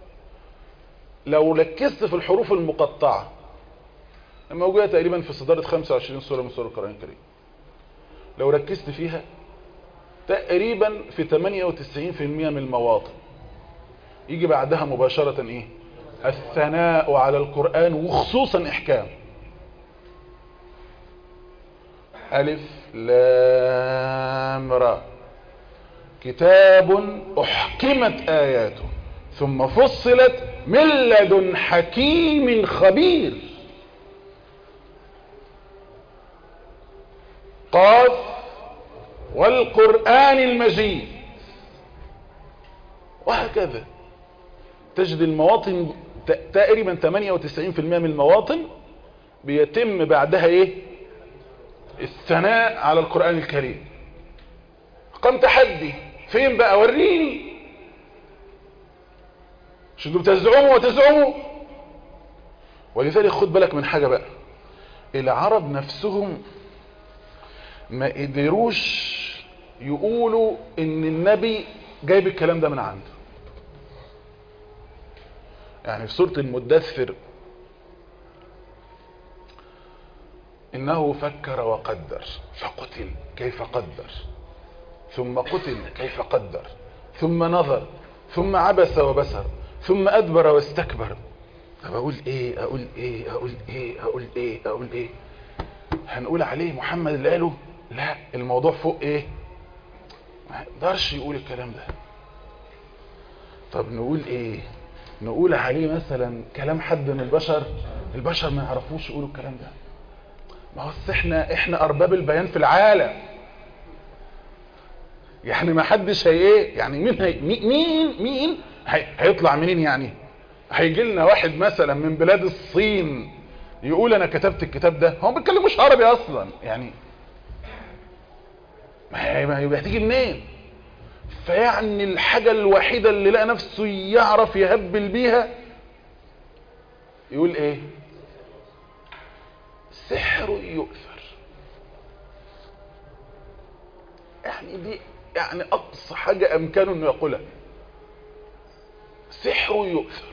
لو ركزت في الحروف المقطعة موجودة تقريبا في صدارة 25 سورة من سورة القرآن الكريم لو ركزت فيها تقريبا في 98% من المواطن يجي بعدها مباشرة ايه الثناء على القرآن وخصوصا احكام ألف لام را كتاب أحكمت آياته ثم فصلت من لدن حكيم خبير قاف والقرآن المجيد وهكذا تجد المواطن تقريبا 98% من المواطن بيتم بعدها ايه الثناء على القرآن الكريم قام تحدي فين بقى وريني مش انتوا بتزعموا وتزعموا ولذلك خد بالك من حاجة بقى العرب نفسهم ما قدروش يقولوا ان النبي جايب الكلام ده من عنده يعني في سورة المدثر انه فكر وقدر فقتل كيف قدر ثم قتل كيف قدر ثم نظر ثم عبس وبسر ثم ادبر واستكبر طب اقول ايه اقول ايه اقول ايه اقول ايه اقول ايه هنقول عليه محمد اللي قاله لا الموضوع فوق ايه ما يقدرش يقول الكلام ده طب نقول ايه نقول عليه مثلا كلام حد من البشر البشر ما يعرفوش يقولوا الكلام ده ما هو احنا احنا ارباب البيان في العالم يعني ما حدش هي ايه يعني مين هي مين مين هي هيطلع منين يعني هيجي لنا واحد مثلا من بلاد الصين يقول انا كتبت الكتاب ده هو ما بيتكلموش عربي اصلا يعني ما هي ما هي هتيجي منين فيعني الحاجة الوحيدة اللي لقى نفسه يعرف يهبل بيها يقول ايه سحر يؤثر يعني دي يعني اقصى حاجة امكانه انه يقولها سحر يؤثر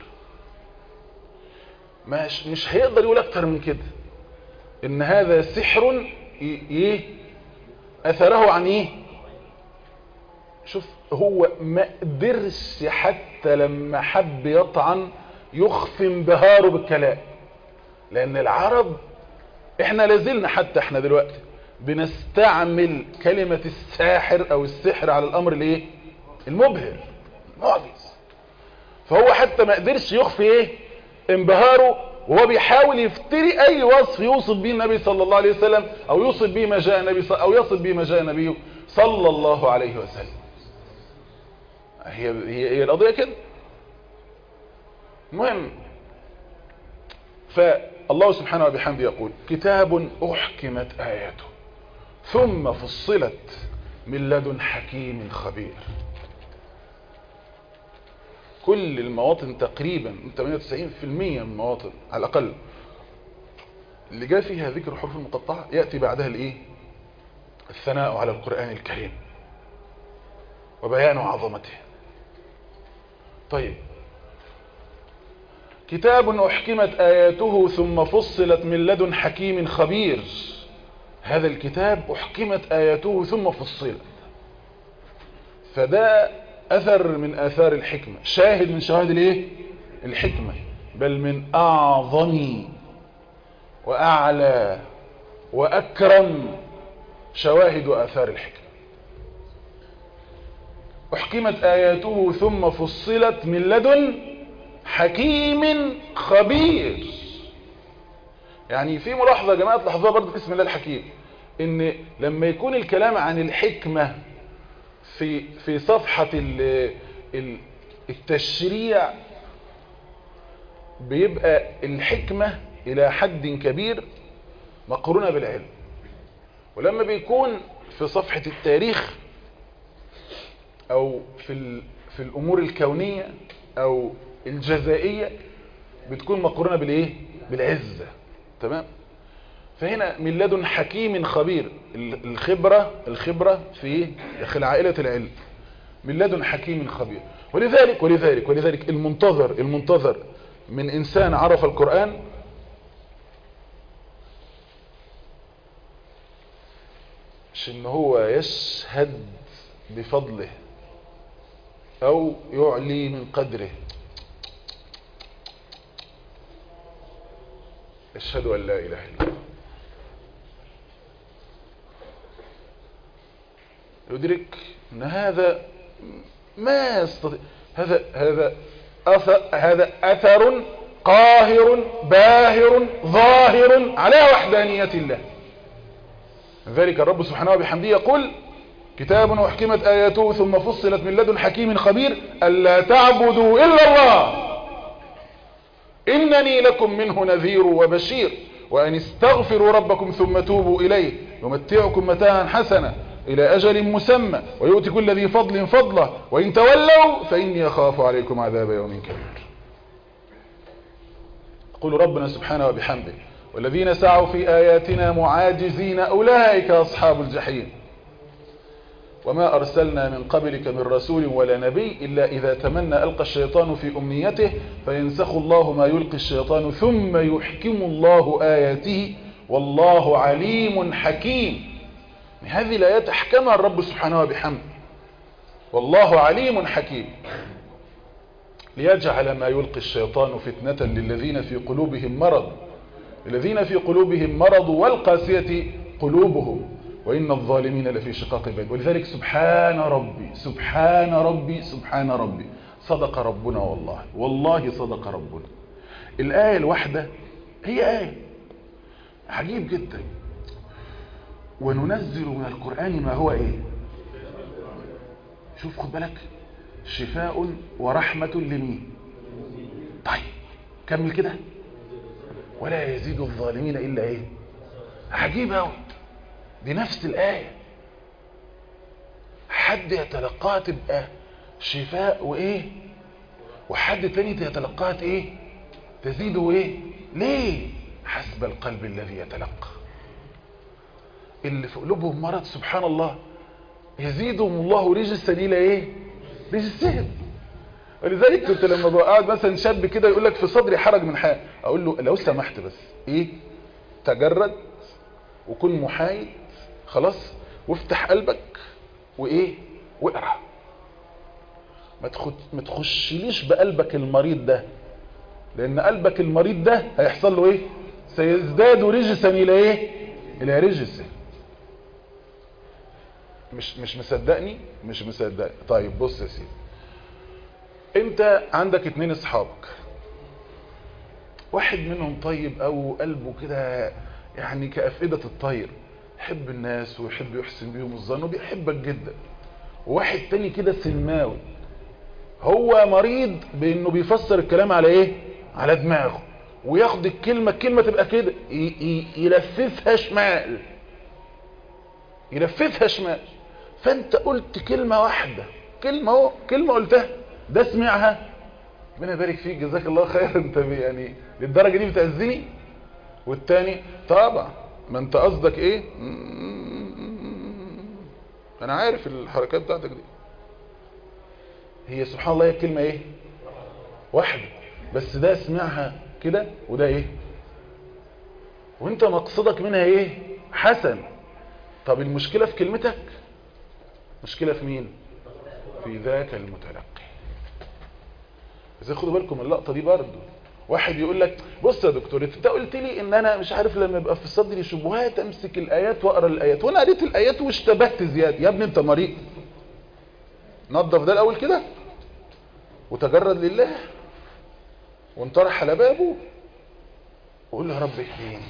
مش مش هيقدر يقول اكتر من كده ان هذا سحر ايه اثره عن ايه شوف هو ما قدرش حتى لما حب يطعن يخفي انبهاره بالكلام لان العرب احنا لازلنا حتى احنا دلوقتي بنستعمل كلمة الساحر او السحر على الامر الايه المبهر المعجز فهو حتى ما قدرش يخفي ايه انبهاره وهو بيحاول يفتري اي وصف يوصف به النبي صلى الله عليه وسلم او يوصف به ما جاء النبي صلى او يصف به ما جاء النبي صلى الله عليه وسلم هي هي, هي القضيه كده المهم فالله سبحانه وبحمده يقول كتاب احكمت اياته ثم فصلت من لدن حكيم خبير كل المواطن تقريبا 98% من المواطن على الأقل اللي جاء فيها ذكر الحروف المقطعة يأتي بعدها الايه الثناء على القرآن الكريم وبيان عظمته طيب كتاب أحكمت آياته ثم فصلت من لدن حكيم خبير هذا الكتاب أحكمت آياته ثم فصلت فده أثر من آثار الحكمة شاهد من شواهد الايه الحكمة بل من أعظم وأعلى وأكرم شواهد وآثار الحكمة أحكمت آياته ثم فصلت من لدن حكيم خبير يعني في ملاحظة يا جماعة تلاحظوها برضه في اسم الله الحكيم ان لما يكون الكلام عن الحكمة في في صفحة ال ال التشريع بيبقى الحكمة الى حد كبير مقرونة بالعلم ولما بيكون في صفحة التاريخ او في ال في الامور الكونية او الجزائية بتكون مقرونة بالايه بالعزة تمام فهنا من لدن حكيم خبير الخبرة الخبرة في داخل عائلة العلم من لدن حكيم خبير ولذلك ولذلك ولذلك المنتظر المنتظر من إنسان عرف القرآن مش ان هو يشهد بفضله او يعلي من قدره اشهد ان لا اله الا الله يدرك ان هذا ما يستطيع هذا هذا اثر هذا اثر قاهر باهر ظاهر على وحدانية الله ذلك الرب سبحانه وبحمده يقول كتاب أحكمت آياته ثم فصلت من لدن حكيم خبير ألا تعبدوا إلا الله إنني لكم منه نذير وبشير وأن استغفروا ربكم ثم توبوا إليه يمتعكم متاعا حسنا إلى أجل مسمى ويؤتي كل ذي فضل فضله وإن تولوا فإني أخاف عليكم عذاب يوم كبير يقول ربنا سبحانه وبحمده والذين سعوا في آياتنا معاجزين أولئك أصحاب الجحيم وما أرسلنا من قبلك من رسول ولا نبي إلا إذا تمنى ألقى الشيطان في أمنيته فينسخ الله ما يلقي الشيطان ثم يحكم الله آياته والله عليم حكيم هذه الآيات أحكمها الرب سبحانه وبحمده والله عليم حكيم ليجعل ما يلقي الشيطان فتنة للذين في قلوبهم مرض الذين في قلوبهم مرض والقاسية قلوبهم وإن الظالمين لفي شقاق بعيد ولذلك سبحان ربي سبحان ربي سبحان ربي صدق ربنا والله والله صدق ربنا الآية الواحدة هي آية عجيب جدا وننزل من القرآن ما هو إيه شوف خد بالك شفاء ورحمة لمين طيب كمل كده ولا يزيد الظالمين إلا إيه عجيب أوي دي نفس الآية حد يتلقاها تبقى شفاء وإيه وحد تاني يتلقاها إيه تزيد وإيه ليه حسب القلب الذي يتلقى اللي في قلوبهم مرض سبحان الله يزيدهم الله رجسا إلى إيه رجسهم ولذلك كنت لما بقعد مثلا شاب كده يقول لك في صدري حرج من حاجه اقول له لو سمحت بس ايه تجرد وكن محايد خلاص وافتح قلبك وايه واقرا ما تخد ما تخشليش بقلبك المريض ده لان قلبك المريض ده هيحصل له ايه سيزداد رجسا الى ايه الى رجسه مش مش مصدقني مش مصدقني طيب بص يا سيدي انت عندك اتنين اصحابك واحد منهم طيب او قلبه كده يعني كأفئدة الطير يحب الناس ويحب يحسن بيهم الظن وبيحبك جدا وواحد تاني كده سلماوي هو مريض بانه بيفسر الكلام على ايه على دماغه وياخد الكلمة الكلمة تبقى كده يلففها شمال يلففها شمال فانت قلت كلمة واحدة كلمة اهو كلمة قلتها ده سمعها ربنا يبارك فيك جزاك الله خير انت يعني للدرجة دي بتأذني والتاني طبعا ما انت قصدك ايه انا عارف الحركات بتاعتك دي هي سبحان الله هي الكلمة ايه واحدة بس ده سمعها كده وده ايه وانت مقصدك منها ايه حسن طب المشكلة في كلمتك مشكلة في مين في ذاك المتلقي ازاي خدوا بالكم اللقطة دي برضو واحد يقول لك بص يا دكتور انت قلت لي ان انا مش عارف لما يبقى في صدري شبهات امسك الايات واقرا الايات وانا قريت الايات واشتبهت زياده يا ابني انت مريض نظف ده الاول كده وتجرد لله وانطرح على بابه وقول له يا رب اهديني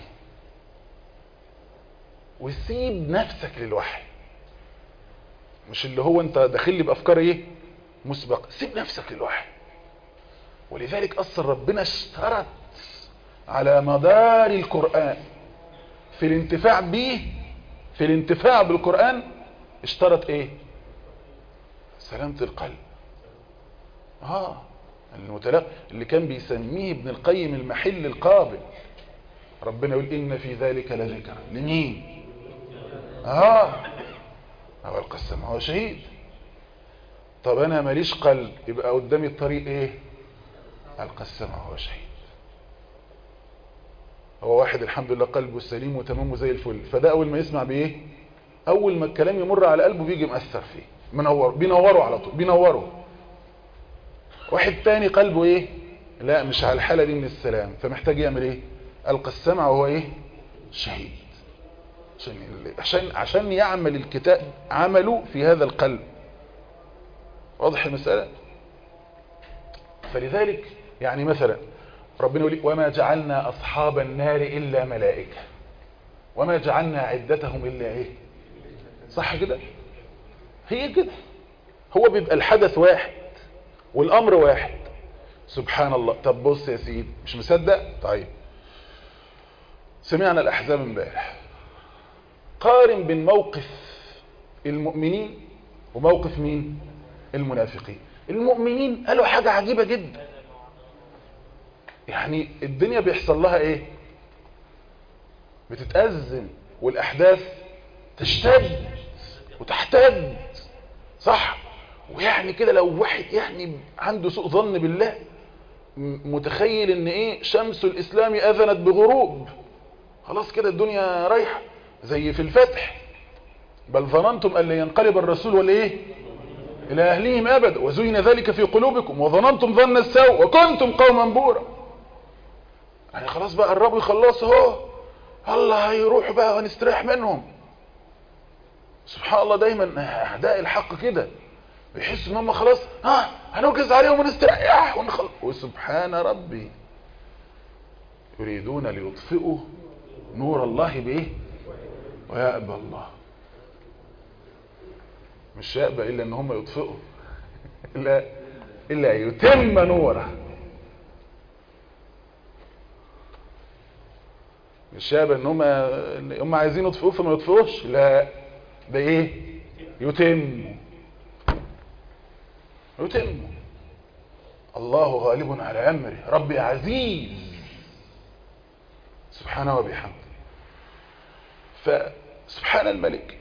وسيب نفسك للوحي مش اللي هو انت داخل لي بافكار ايه مسبقه سيب نفسك للوحي ولذلك اصلا ربنا اشترط على مدار القران في الانتفاع به في الانتفاع بالقران اشترط ايه سلامه القلب اه المتلقى اللي كان بيسميه ابن القيم المحل القابل ربنا يقول إن في ذلك لذكرى لمين اه هو القسم هو شهيد طب انا ماليش قلب يبقى قدامي الطريق ايه القسم هو شهيد هو واحد الحمد لله قلبه سليم وتمامه زي الفل فده اول ما يسمع بايه اول ما الكلام يمر على قلبه بيجي مأثر فيه منور بينوره على طول بينوره واحد تاني قلبه ايه لا مش على الحالة دي من السلام فمحتاج يعمل ايه ألقى السمع وهو ايه شهيد عشان عشان عشان يعمل الكتاب عمله في هذا القلب واضح المسألة فلذلك يعني مثلا ربنا يقول وما جعلنا أصحاب النار إلا ملائكة وما جعلنا عدتهم إلا إيه صح كده هي كده هو بيبقى الحدث واحد والأمر واحد سبحان الله طب بص يا سيدي مش مصدق طيب سمعنا الأحزاب امبارح قارن بين موقف المؤمنين وموقف مين المنافقين المؤمنين قالوا حاجة عجيبة جدا يعني الدنيا بيحصل لها ايه بتتأزم والأحداث تشتد وتحتد صح ويعني كده لو واحد يعني عنده سوء ظن بالله متخيل ان ايه شمس الاسلام اذنت بغروب خلاص كده الدنيا رايحة زي في الفتح بل ظننتم ان ينقلب الرسول ولا ايه الى اهليهم ابدا وزين ذلك في قلوبكم وظننتم ظن السوء وكنتم قوما بورا يعني خلاص بقى قربوا يخلصوا اهو الله هيروحوا بقى ونستريح منهم سبحان الله دايما اعداء الحق كده بيحسوا ان هم خلاص ها هنوجز عليهم ونستريح ونخل... وسبحان ربي يريدون ليطفئوا نور الله بايه ويأبى الله مش يأبى الا ان هم يطفئوا الا الا يتم نوره مش يأبى ان هم هم عايزين يطفئوه فما يطفئوش لا ده ايه يتم يتم الله غالب على امره ربي عزيز سبحانه وبحمده فسبحان الملك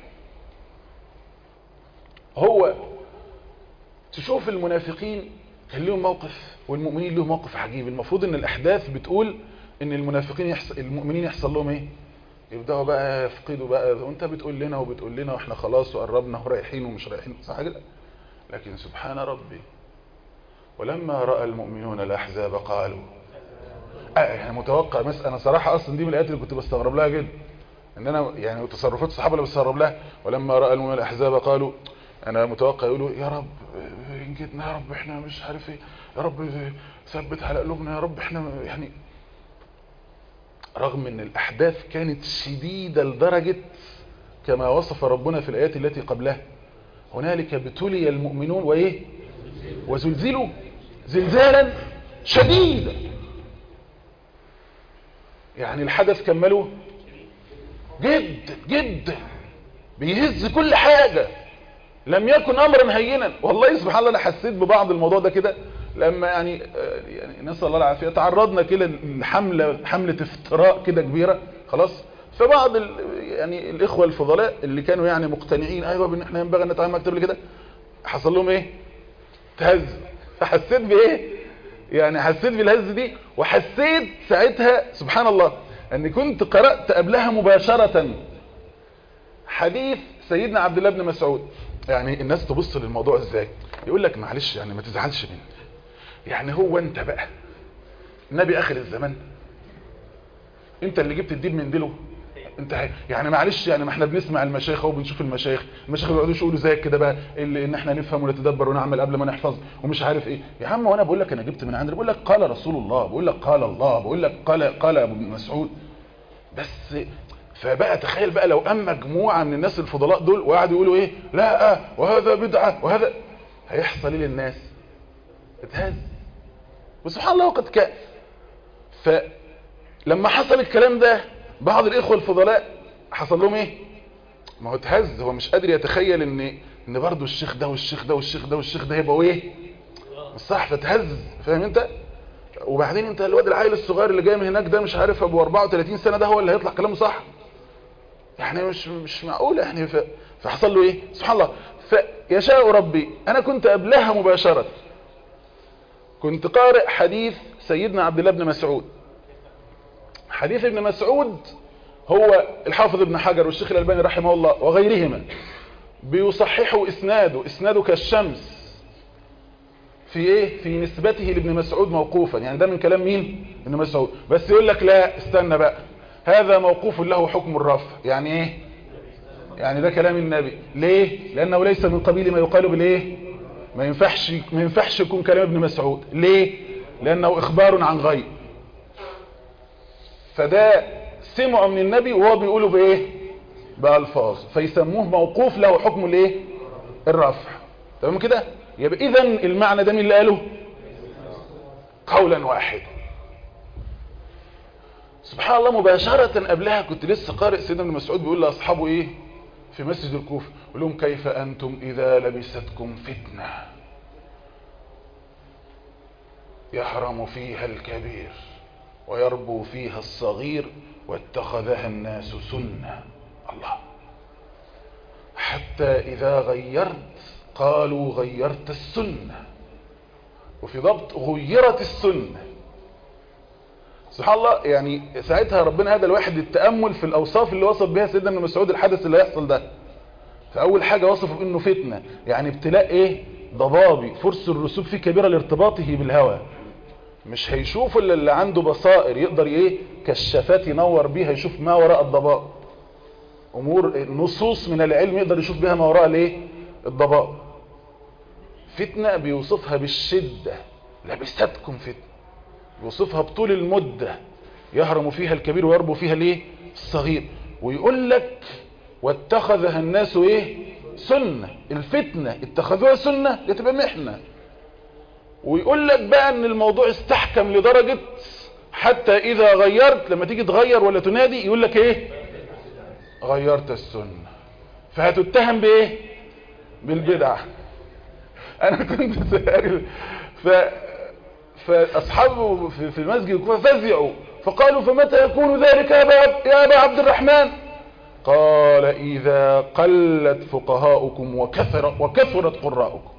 هو تشوف المنافقين كان لهم موقف والمؤمنين لهم موقف عجيب المفروض ان الاحداث بتقول ان المنافقين يحصل المؤمنين يحصل لهم ايه يبداوا بقى يفقدوا بقى وانت بتقول لنا وبتقول لنا واحنا خلاص وقربنا ورايحين ومش رايحين صح كده لكن سبحان ربي ولما راى المؤمنون الاحزاب قالوا اه يعني متوقع مثلا انا صراحه اصلا دي من الايات اللي كنت بستغرب لها جدا ان انا يعني تصرفات الصحابه اللي بستغرب لها ولما راى المؤمنون الاحزاب قالوا انا متوقع يقولوا يا رب انجدنا يا رب احنا مش عارف ايه يا رب ثبت على قلوبنا يا رب احنا يعني رغم ان الاحداث كانت شديدة لدرجة كما وصف ربنا في الايات التي قبلها هنالك ابتلي المؤمنون وايه وزلزلوا زلزالا شديدا يعني الحدث كملوا جدا جدا بيهز كل حاجة لم يكن امرا هينا والله سبحان الله انا حسيت ببعض الموضوع ده كده لما يعني يعني نسال الله العافيه تعرضنا كده لحمله حمله افتراء كده كبيره خلاص فبعض ال يعني الاخوه الفضلاء اللي كانوا يعني مقتنعين ايوه بان احنا ينبغي ان نتعامل اكتر كده حصل لهم ايه تهز فحسيت بايه يعني حسيت بالهز دي وحسيت ساعتها سبحان الله اني كنت قرات قبلها مباشره حديث سيدنا عبد الله بن مسعود يعني الناس تبص للموضوع ازاي يقول لك معلش يعني ما تزعلش مني يعني هو انت بقى نبي اخر الزمان انت اللي جبت الديب من ديله انت يعني معلش يعني ما احنا بنسمع المشايخ وبنشوف المشايخ المشايخ بيقعدوا يقولوا زيك كده بقى اللي ان احنا نفهم ونتدبر ونعمل قبل ما نحفظ ومش عارف ايه يا عم وانا بقول لك انا جبت من عندي بقول لك قال رسول الله بقول لك قال الله بقول لك قال قال ابو مسعود بس فبقى تخيل بقى لو قام مجموعه من الناس الفضلاء دول وقعدوا يقولوا ايه لا وهذا بدعه وهذا هيحصل ايه للناس اتهز وسبحان الله وقد كان فلما حصل الكلام ده بعض الاخوه الفضلاء حصل لهم ايه ما هو اتهز هو مش قادر يتخيل ان ان برضه الشيخ ده والشيخ ده والشيخ ده والشيخ ده هيبقوا ايه مش صح فتهز فاهم انت وبعدين انت الواد العيل الصغير اللي جاي من هناك ده مش عارف ابو 34 سنه ده هو اللي هيطلع كلامه صح يعني مش مش معقول يعني ف... فحصل له ايه سبحان الله فيشاء ربي انا كنت قبلها مباشره كنت قارئ حديث سيدنا عبد الله بن مسعود حديث ابن مسعود هو الحافظ ابن حجر والشيخ الألباني رحمه الله وغيرهما بيصححوا اسناده اسناده كالشمس في ايه في نسبته لابن مسعود موقوفا يعني ده من كلام مين ابن مسعود بس يقول لك لا استنى بقى هذا موقوف له حكم الرفع يعني ايه يعني ده كلام النبي ليه لانه ليس من قبيل ما يقال بالايه ما ينفعش ما ينفعش يكون كلام ابن مسعود ليه لانه اخبار عن غيب فده سمعوا من النبي وهو بيقوله بايه بالفاظ فيسموه موقوف له حكم الايه الرفع تمام كده يبقى اذا المعنى ده مين اللي قاله قولا واحدا سبحان الله مباشرة قبلها كنت لسه قارئ سيدنا ابن مسعود بيقول لاصحابه ايه في مسجد الكوفة يقول لهم كيف انتم اذا لبستكم فتنة يحرم فيها الكبير ويربو فيها الصغير واتخذها الناس سنة الله حتى إذا غيرت قالوا غيرت السنة وفي ضبط غيرت السنة سبحان الله يعني ساعتها ربنا هذا الواحد التأمل في الأوصاف اللي وصف بها سيدنا ابن مسعود الحدث اللي هيحصل ده فأول حاجة وصفه بأنه فتنة يعني ابتلاء ايه ضبابي فرس الرسوب فيه كبيرة لارتباطه بالهوى مش هيشوف الا اللي عنده بصائر يقدر ايه كشافات ينور بيها يشوف ما وراء الضباب امور نصوص من العلم يقدر يشوف بها ما وراء الايه الضباب فتنة بيوصفها بالشدة لبستكم فتنة بيوصفها بطول المدة يهرم فيها الكبير ويربو فيها الايه الصغير ويقول لك واتخذها الناس ايه سنة الفتنة اتخذوها سنة لتبقى محنة ويقول لك بقى ان الموضوع استحكم لدرجة حتى اذا غيرت لما تيجي تغير ولا تنادي يقول لك ايه غيرت السنة فهتتهم بايه بالبدعة انا كنت سائل ف فاصحابه في المسجد ففزعوا فقالوا فمتى يكون ذلك يا ابا يا ابا عبد الرحمن قال اذا قلت فقهاؤكم وكثر وكثرت قراءكم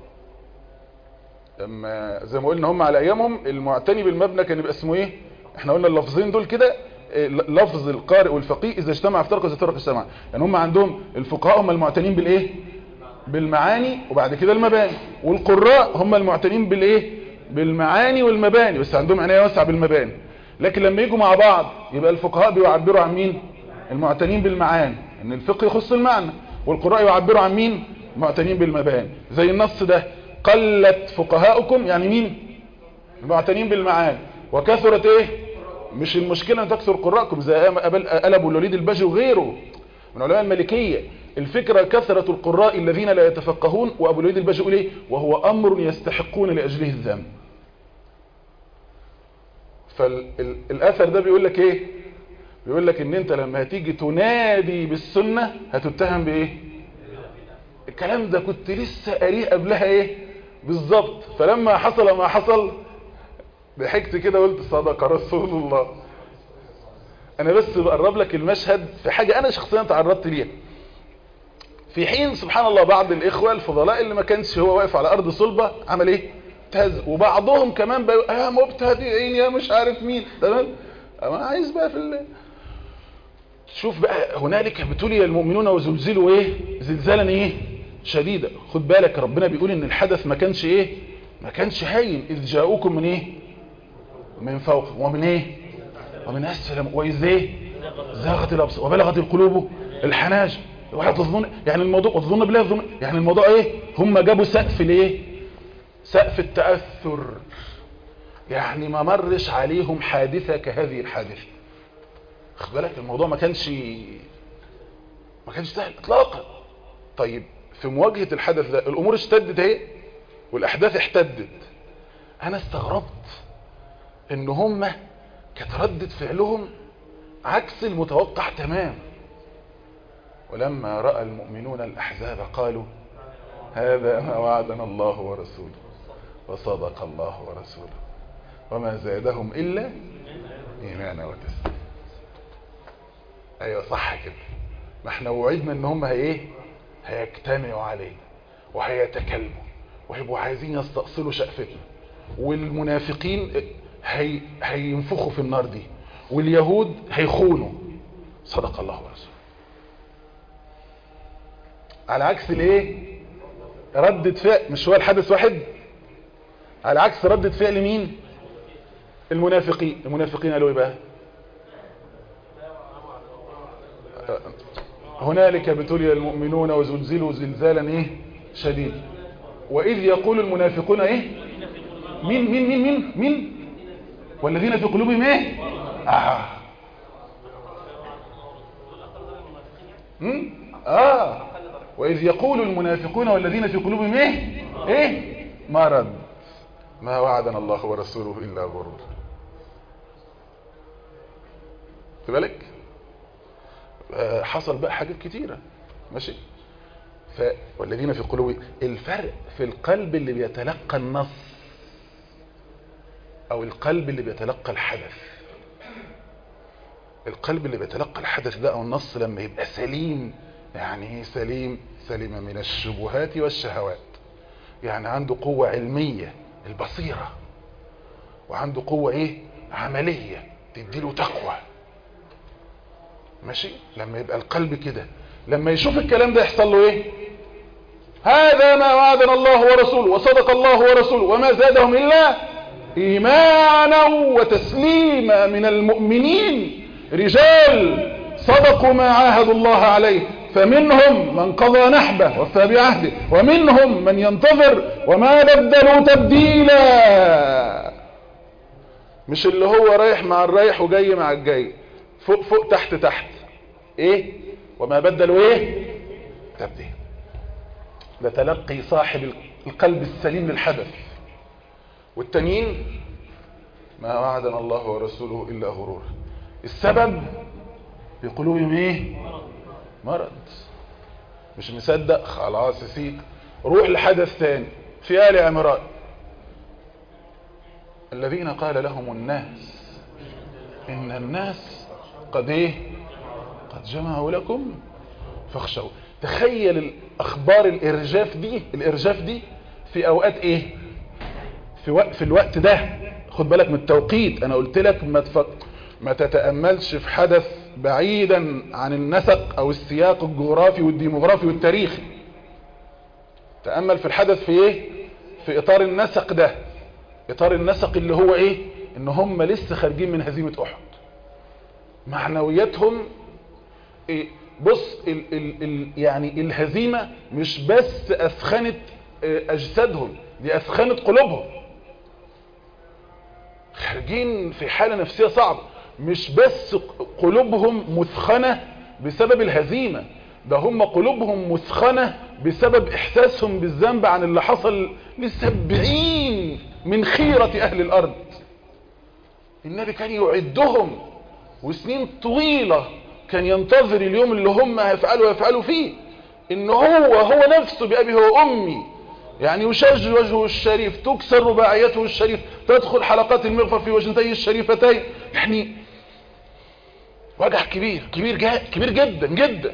اما زي ما قلنا هم على ايامهم المعتني بالمبنى كان يبقى اسمه ايه احنا قلنا اللفظين دول كده لفظ القارئ والفقيه اذا اجتمع افترق اذا افترق اجتمع يعني هم عندهم الفقهاء هم المعتنين بالايه بالمعاني وبعد كده المباني والقراء هم المعتنين بالايه بالمعاني والمباني بس عندهم عنايه واسعه بالمباني لكن لما يجوا مع بعض يبقى الفقهاء بيعبروا عن مين المعتنين بالمعاني ان الفقه يخص المعنى والقراء يعبروا عن مين المعتنين بالمباني زي النص ده قلت فقهاؤكم يعني مين المعتنين بالمعاني وكثرت ايه مش المشكلة ان تكثر قراءكم زي قلب الوليد البجي وغيره من علماء المالكية الفكرة كثرة القراء الذين لا يتفقهون وابو الوليد البجي يقول ايه وهو امر يستحقون لاجله الذنب فالاثر ده بيقول لك ايه بيقول لك ان انت لما هتيجي تنادي بالسنة هتتهم بايه الكلام ده كنت لسه قاريه قبلها ايه بالظبط فلما حصل ما حصل ضحكت كده قلت صدق رسول الله انا بس بقرب لك المشهد في حاجة انا شخصيا تعرضت ليها في حين سبحان الله بعض الاخوة الفضلاء اللي ما كانش هو واقف على ارض صلبة عمل ايه تهز وبعضهم كمان بقى يا مبتدئين يا مش عارف مين تمام انا عايز بقى في ال... شوف بقى هنالك ابتلي المؤمنون وزلزلوا ايه زلزالا ايه شديدة خد بالك ربنا بيقول ان الحدث ما كانش ايه ما كانش هين اذ جاءوكم من ايه من فوق ومن ايه ومن اسفل واذ ايه زاغت الابصار وبلغت القلوب الحناجر ولا تظن يعني الموضوع تظن بالله تظن يعني الموضوع ايه هم جابوا سقف الايه سقف التاثر يعني ما مرش عليهم حادثه كهذه الحادثه خد بالك الموضوع ما كانش ما كانش سهل اطلاقا طيب في مواجهه الحدث ده الامور اشتدت اهي والاحداث احتدت انا استغربت ان هم كانت ردة فعلهم عكس المتوقع تمام ولما رأى المؤمنون الأحزاب قالوا هذا ما وعدنا الله ورسوله وصدق الله ورسوله وما زادهم إلا إيمانا وتسليما أيوة صح كده ما احنا وعدنا ان هم هي هيجتمعوا عليه وهيتكلموا وهيبقوا عايزين يستأصلوا شقفتنا والمنافقين هي هينفخوا في النار دي واليهود هيخونوا صدق الله ورسوله على عكس الايه ردة فعل مش هو الحدث واحد على عكس ردة فعل مين المنافقين المنافقين قالوا ايه بقى هنالك ابتلي المؤمنون وزلزلوا زلزالا ايه شديد واذ يقول المنافقون ايه مين مين مين مين مين والذين في قلوبهم ايه اه هم؟ اه واذ يقول المنافقون والذين في قلوبهم ايه ايه مرض ما وعدنا الله ورسوله الا غرور خد بالك آه حصل بقى حاجات كتيره ماشي ف والذين في قلوب الفرق في القلب اللي بيتلقى النص او القلب اللي بيتلقى الحدث القلب اللي بيتلقى الحدث ده او النص لما يبقى سليم يعني ايه سليم سليم من الشبهات والشهوات يعني عنده قوة علمية البصيرة وعنده قوة ايه عملية تديله تقوى ماشي لما يبقى القلب كده لما يشوف الكلام ده يحصل له ايه هذا ما وعدنا الله ورسوله وصدق الله ورسوله وما زادهم الا ايمانا وتسليما من المؤمنين رجال صدقوا ما عاهدوا الله عليه فمنهم من قضى نحبه وفى بعهده ومنهم من ينتظر وما بدلوا تبديلا مش اللي هو رايح مع الرايح وجاي مع الجاي فوق فوق تحت تحت ايه وما بدلوا ايه تبديل ده تلقي صاحب القلب السليم للحدث والتانيين ما وعدنا الله ورسوله الا غرور السبب في قلوبهم ايه مرض مش مصدق خلاص سيك روح لحدث ثاني في آل عمران الذين قال لهم الناس إن الناس قد إيه قد جمعوا لكم فاخشوا تخيل الأخبار الإرجاف دي الإرجاف دي في أوقات إيه في, وقت في الوقت ده خد بالك من التوقيت أنا قلت لك ما, تفك ما تتأملش في حدث بعيدا عن النسق او السياق الجغرافي والديموغرافي والتاريخي تأمل في الحدث في ايه في اطار النسق ده اطار النسق اللي هو ايه ان هم لسه خارجين من هزيمة احد معنوياتهم إيه بص ال ال ال يعني الهزيمة مش بس اثخنت اجسادهم دي اثخنت قلوبهم خارجين في حالة نفسية صعبة مش بس قلوبهم مثخنة بسبب الهزيمة ده هم قلوبهم مثخنة بسبب احساسهم بالذنب عن اللي حصل لسبعين من خيرة اهل الارض النبي كان يعدهم وسنين طويلة كان ينتظر اليوم اللي هم هيفعلوا ويفعلوا فيه ان هو هو نفسه بأبي هو امي يعني يشج وجهه الشريف تكسر رباعيته الشريف تدخل حلقات المغفر في وجنتيه الشريفتين يعني وجع كبير كبير جا كبير جدا جدا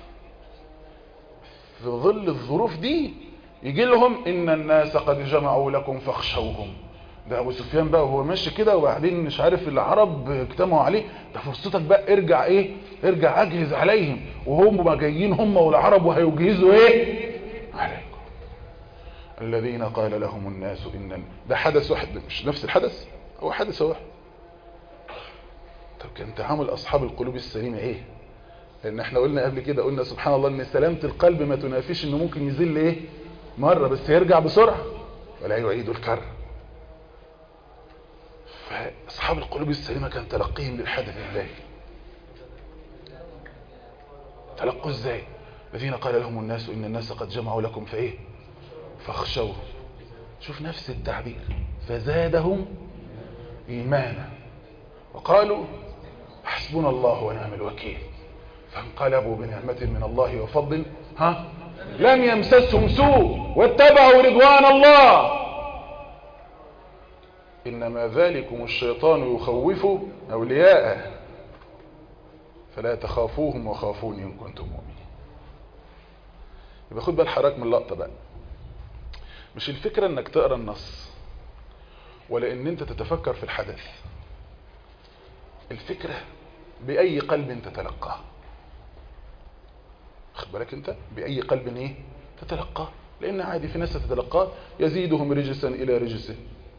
في ظل الظروف دي يجي لهم ان الناس قد جمعوا لكم فاخشوهم ده ابو سفيان بقى وهو ماشي كده وبعدين مش عارف العرب اجتمعوا عليه ده فرصتك بقى ارجع ايه ارجع اجهز عليهم وهم ما جايين هم والعرب وهيجهزوا ايه عليكم الذين قال لهم الناس ان ده حدث واحد مش نفس الحدث هو حدث واحد طب كان تعامل اصحاب القلوب السليمه ايه لان احنا قلنا قبل كده قلنا سبحان الله ان سلامه القلب ما تنافيش انه ممكن يزل ايه مره بس يرجع بسرعه ولا يعيد الكر فاصحاب القلوب السليمه كان تلقيهم للحدث الله تلقوا ازاي الذين قال لهم الناس ان الناس قد جمعوا لكم فايه فاخشوه شوف نفس التعبير فزادهم ايمانا وقالوا حسبنا الله ونعم الوكيل فانقلبوا بنعمة من الله وفضل ها لم يمسسهم سوء واتبعوا رضوان الله إنما ذلكم الشيطان يخوف أولياءه فلا تخافوهم وخافوني إن كنتم مؤمنين يبقى خد بال حضرتك من اللقطة بقى مش الفكرة انك تقرا النص ولا ان انت تتفكر في الحدث الفكرة بأي قلب تتلقاه خد بالك انت بأي قلب ايه تتلقاه لان عادي في ناس تتلقاه يزيدهم رجسا الى رجسه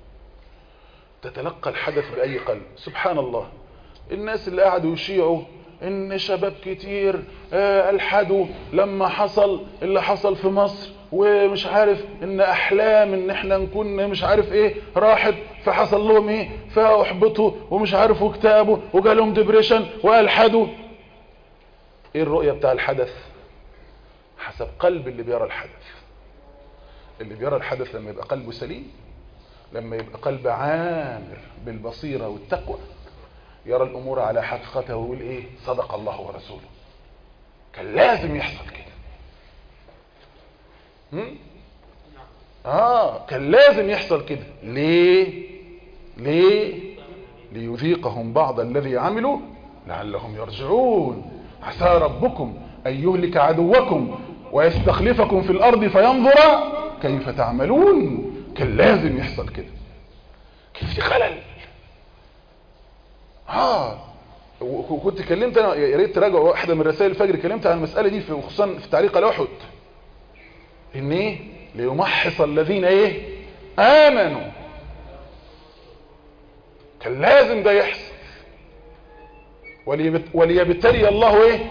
تتلقى الحدث بأي قلب سبحان الله الناس اللي قعدوا يشيعوا ان شباب كتير آه الحدوا لما حصل اللي حصل في مصر ومش عارف ان احلام ان احنا نكون مش عارف ايه راحت فحصل لهم ايه فاحبطوا ومش عارف واكتئبوا وجالهم ديبريشن والحدوا ايه الرؤية بتاع الحدث حسب قلب اللي بيرى الحدث اللي بيرى الحدث لما يبقى قلبه سليم لما يبقى قلب عامر بالبصيرة والتقوى يرى الامور على حقيقتها ويقول ايه صدق الله ورسوله كان لازم يحصل كده هم؟ اه كان لازم يحصل كده ليه ليه ليذيقهم بعض الذي عملوا لعلهم يرجعون عسى ربكم ان يهلك عدوكم ويستخلفكم في الارض فينظر كيف تعملون كان لازم يحصل كده كان في خلل اه وكنت كلمت انا يا ريت تراجع واحده من رسائل الفجر كلمت عن المساله دي في خصوصا في تعليق على احد ان ايه ليمحص الذين ايه امنوا كان لازم ده يحصل وليبت وليبتلي الله ايه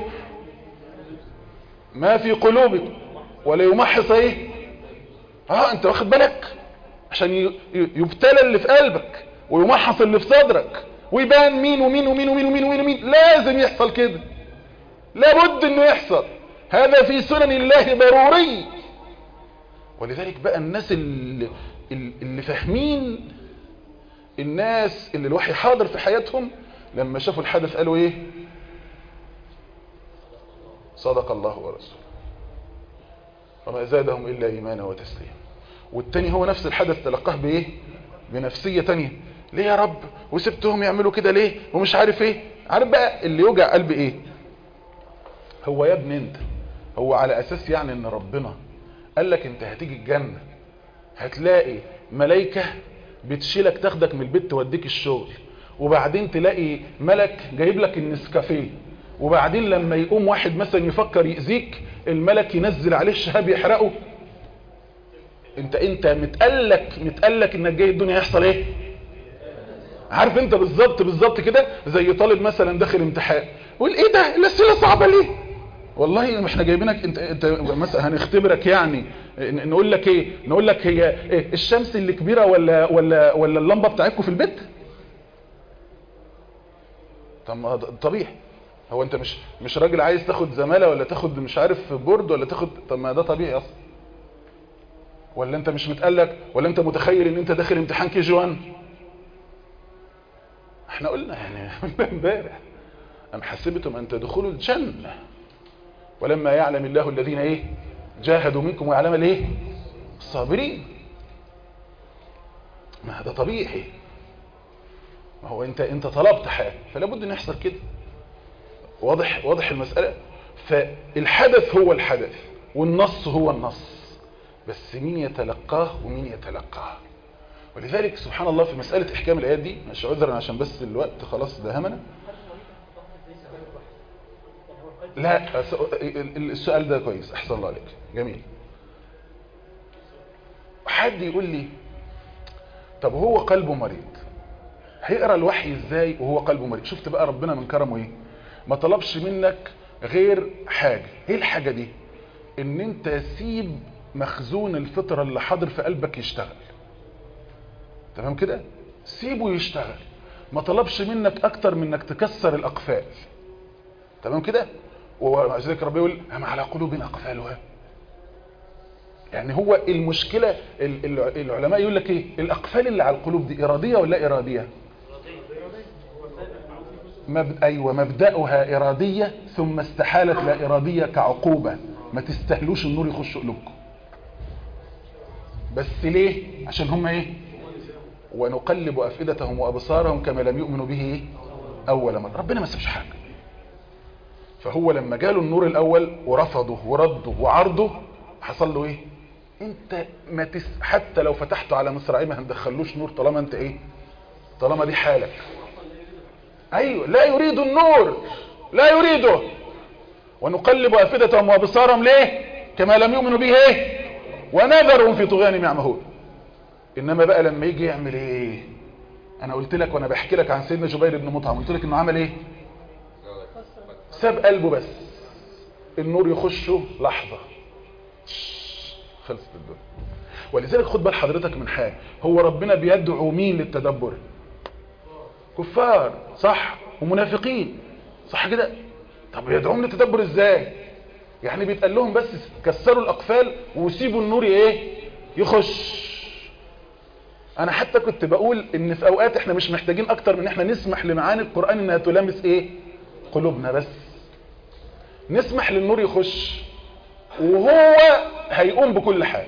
ما في قلوبكم وليمحص ايه اه انت واخد بالك عشان يبتلى اللي في قلبك ويمحص اللي في صدرك ويبان مين ومين ومين ومين ومين ومين, ومين. لازم يحصل كده لابد انه يحصل هذا في سنن الله ضروري ولذلك بقى الناس اللي, اللي فاهمين الناس اللي الوحي حاضر في حياتهم لما شافوا الحدث قالوا ايه صدق الله ورسوله وما زادهم الا ايمانا وتسليما والتاني هو نفس الحدث تلقاه بايه بنفسية تانية ليه يا رب وسبتهم يعملوا كده ليه ومش عارف ايه عارف بقى اللي يوجع قلبي ايه هو يا ابني انت هو على اساس يعني ان ربنا قال لك انت هتيجي الجنة هتلاقي ملايكة بتشيلك تاخدك من البيت توديك الشغل وبعدين تلاقي ملك جايب لك النسكافيه وبعدين لما يقوم واحد مثلا يفكر يأذيك الملك ينزل عليه الشهاب يحرقه انت انت متقلك متقلك انك جاي الدنيا يحصل ايه عارف انت بالظبط بالظبط كده زي طالب مثلا داخل امتحان يقول ايه ده الاسئله صعبه ليه والله احنا جايبينك انت انت مثلا هنختبرك يعني نقول لك ايه نقول لك هي إيه الشمس اللي كبيره ولا ولا ولا اللمبه بتاعتكم في البيت طب طبيعي هو انت مش مش راجل عايز تاخد زماله ولا تاخد مش عارف بورد ولا تاخد طب ما ده طبيعي اصلا ولا انت مش متقلق ولا انت متخيل ان انت داخل امتحان كي جي 1 احنا قلنا يعني امبارح ام حسبتم ان تدخلوا الجنه ولما يعلم الله الذين ايه جاهدوا منكم ويعلم الايه الصابرين ما هذا طبيعي ما هو انت انت طلبت حاجه فلا بد ان يحصل كده واضح واضح المساله فالحدث هو الحدث والنص هو النص بس مين يتلقاه ومين يتلقاه ولذلك سبحان الله في مسألة احكام الايات دي مش عذرا عشان بس الوقت خلاص دهمنا لا السؤال ده كويس احسن الله عليك جميل حد يقول لي طب هو قلبه مريض هيقرا الوحي ازاي وهو قلبه مريض شفت بقى ربنا من كرمه ايه ما طلبش منك غير حاجة ايه الحاجة دي ان انت سيب مخزون الفطرة اللي حاضر في قلبك يشتغل تمام كده سيبه يشتغل ما طلبش منك اكتر من انك تكسر الاقفال تمام كده ومع ذلك ربنا يقول هم على قلوب اقفالها يعني هو المشكلة ال- ال- العلماء يقول لك ايه الاقفال اللي على القلوب دي ارادية ولا ارادية مب... ايوه مبدأها ارادية ثم استحالت لا ارادية كعقوبة ما تستهلوش النور يخش قلوبكم بس ليه عشان هم ايه ونقلب افئدتهم وابصارهم كما لم يؤمنوا به إيه؟ اول مرة ربنا ما سابش حاجة فهو لما جاله النور الاول ورفضه ورده وعرضه حصل له ايه انت ما تس... حتى لو فتحته على مصراعيه ما هندخلوش نور طالما انت ايه طالما دي حالك ايوه لا يريد النور لا يريده ونقلب افئدتهم وابصارهم ليه كما لم يؤمنوا به ايه ونذرهم في طغيانهم يعمهون انما بقى لما يجي يعمل ايه انا قلت لك وانا بحكي لك عن سيدنا جبير بن مطعم قلت لك انه عمل ايه ساب قلبه بس النور يخشه لحظة خلصت الدنيا ولذلك خد بال حضرتك من حاجة هو ربنا بيدعو مين للتدبر كفار صح ومنافقين صح كده طب يدعوهم للتدبر ازاي يعني بيتقال لهم بس كسروا الاقفال وسيبوا النور ايه يخش انا حتى كنت بقول ان في اوقات احنا مش محتاجين اكتر من احنا نسمح لمعاني القرآن انها تلامس ايه قلوبنا بس نسمح للنور يخش وهو هيقوم بكل حاجة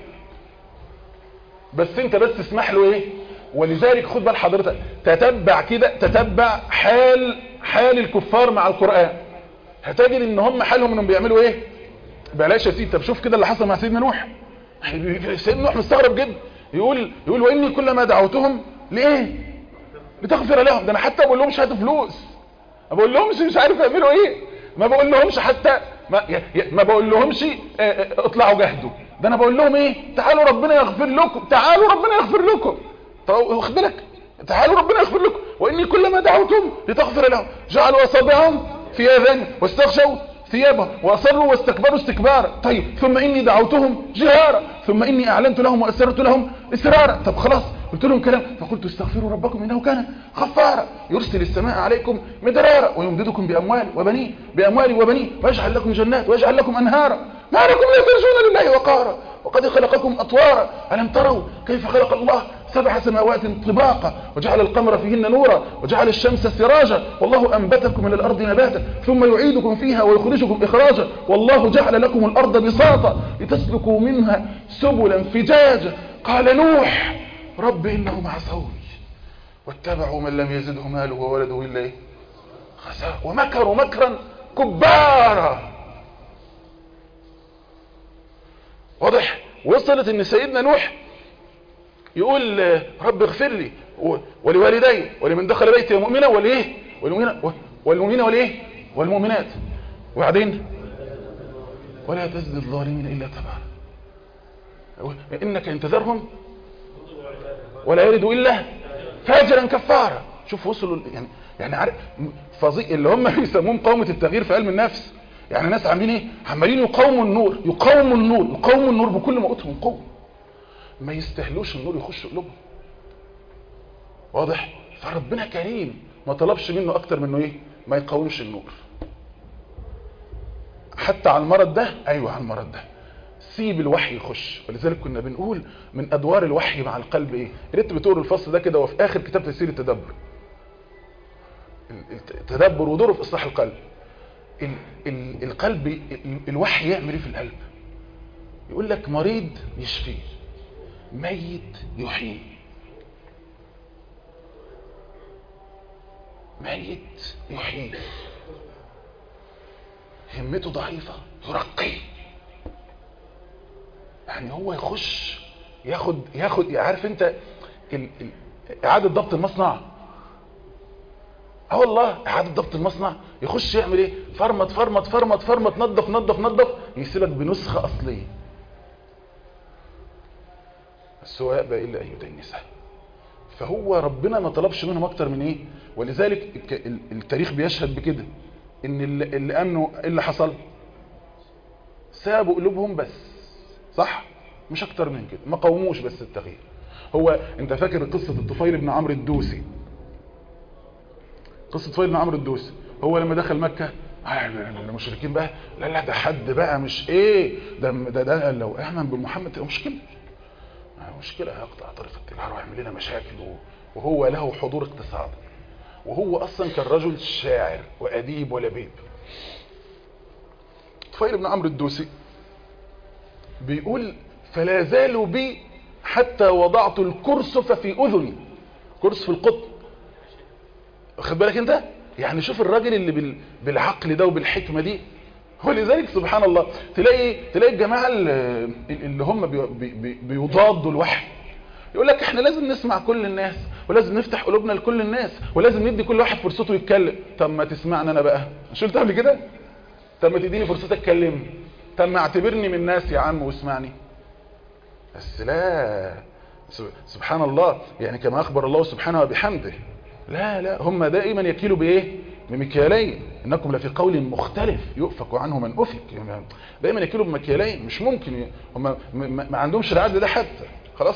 بس انت بس تسمح له ايه ولذلك خد بال حضرتك تتبع كده تتبع حال حال الكفار مع القرآن هتجد ان هم حالهم انهم بيعملوا ايه بلاش يا سيدي طب شوف كده اللي حصل مع سيدنا نوح سيدنا نوح مستغرب جدا يقول يقول واني كلما دعوتهم ليه لتغفر لهم ده انا حتى بقول لهمش هاتوا فلوس ما بقول لهمش مش عارف يعملوا ايه ما بقول لهمش حتى ما, ما بقول لهمش اطلعوا جهدوا ده انا بقول لهم ايه تعالوا ربنا يغفر لكم تعالوا ربنا يغفر لكم طب واخد بالك تعالوا ربنا يغفر لكم واني كلما دعوتهم لتغفر لهم جعلوا اصابعهم في اذان واستغشوا ثيابهم واصروا واستكبروا استكبارا طيب ثم اني دعوتهم جهارا ثم اني اعلنت لهم واسررت لهم اسرارا طب خلاص قلت لهم كلام فقلت استغفروا ربكم انه كان غفارا يرسل السماء عليكم مدرارا ويمددكم باموال وبنين باموال وبنين ويجعل لكم جنات ويجعل لكم انهارا ما لكم لا ترجون لله وقارا وقد خلقكم اطوارا الم تروا كيف خلق الله سبع سماوات طباقا وجعل القمر فيهن نورا وجعل الشمس سراجا والله أنبتكم من الأرض نباتا ثم يعيدكم فيها ويخرجكم إخراجا والله جعل لكم الأرض بساطا لتسلكوا منها سبلا فجاجا قال نوح رب إنهم عصوني واتبعوا من لم يزده ماله وولده إلا إيه خسارة ومكروا مكرا كبارا واضح وصلت ان سيدنا نوح يقول رب اغفر لي ولوالدي ولمن دخل بيتي مؤمنا وليه والمؤمنة والمؤمنين وليه والمؤمنات وبعدين ولا تزد الظالمين الا تبارا انك انتظرهم ولا يردوا الا فاجرا كفارا شوف وصلوا يعني يعني عارف فظيع اللي هم بيسموهم قومة التغيير في علم النفس يعني ناس عاملين ايه عمالين يقاوموا النور يقاوموا النور يقاوموا النور بكل ما اوتهم قوه ما يستهلوش النور يخش قلوبهم واضح فربنا كريم ما طلبش منه اكتر منه ايه ما يقاومش النور حتى على المرض ده ايوه على المرض ده سيب الوحي يخش ولذلك كنا بنقول من ادوار الوحي مع القلب ايه ريت بتقروا الفصل ده كده وفي اخر كتاب تفسير التدبر التدبر ودوره في اصلاح القلب ال ال القلب ال الوحي يعمل ايه في القلب يقول لك مريض يشفيه ميت يحيي ميت يحيي همته ضعيفة يرقيه يعني هو يخش ياخد ياخد عارف انت ال... ال... اعادة ضبط المصنع اه والله اعادة ضبط المصنع يخش يعمل ايه فرمت فرمت فرمت فرمت نظف نظف نظف يسيبك بنسخة اصلية بس هو يأبى إلا أن يدنسه فهو ربنا ما طلبش منهم اكتر من ايه ولذلك الك- ال- التاريخ بيشهد بكده ان اللي اللي امنوا إيه اللي حصل سابوا قلوبهم بس صح مش اكتر من كده ما قاوموش بس التغيير هو انت فاكر قصة الطفيل بن عمرو الدوسي قصة طفيل بن عمرو الدوسي هو لما دخل مكة آه، المشركين بقى لا لا ده حد بقى مش ايه ده ده, ده لو امن بمحمد تبقى مشكلة آه، مشكلة هيقطع طريق التجارة ويعمل لنا مشاكل و- وهو له حضور اقتصادي وهو اصلا كان رجل شاعر واديب ولبيب طفيل بن عمرو الدوسي بيقول فلا زالوا بي حتى وضعت الكرسف في اذني كرسف القطن واخد بالك انت يعني شوف الراجل اللي بال... بالعقل ده وبالحكمه دي ولذلك سبحان الله تلاقي تلاقي الجماعه اللي, اللي هم بي... بي... بيضادوا الوحي يقول لك احنا لازم نسمع كل الناس ولازم نفتح قلوبنا لكل الناس ولازم ندي كل واحد فرصته يتكلم طب ما تسمعني انا بقى مش قلت قبل كده طب ما تديني فرصتك اتكلم طب ما اعتبرني من الناس يا عم واسمعني بس لا سب- سبحان الله يعني كما اخبر الله سبحانه وبحمده لا لا هم دائما يكيلوا بايه بمكيالين انكم لفي قول مختلف يؤفك عنه من افك يعني دائما يكيلوا بمكيالين مش ممكن ي- هم م- م- ما عندهمش العدل ده حتى خلاص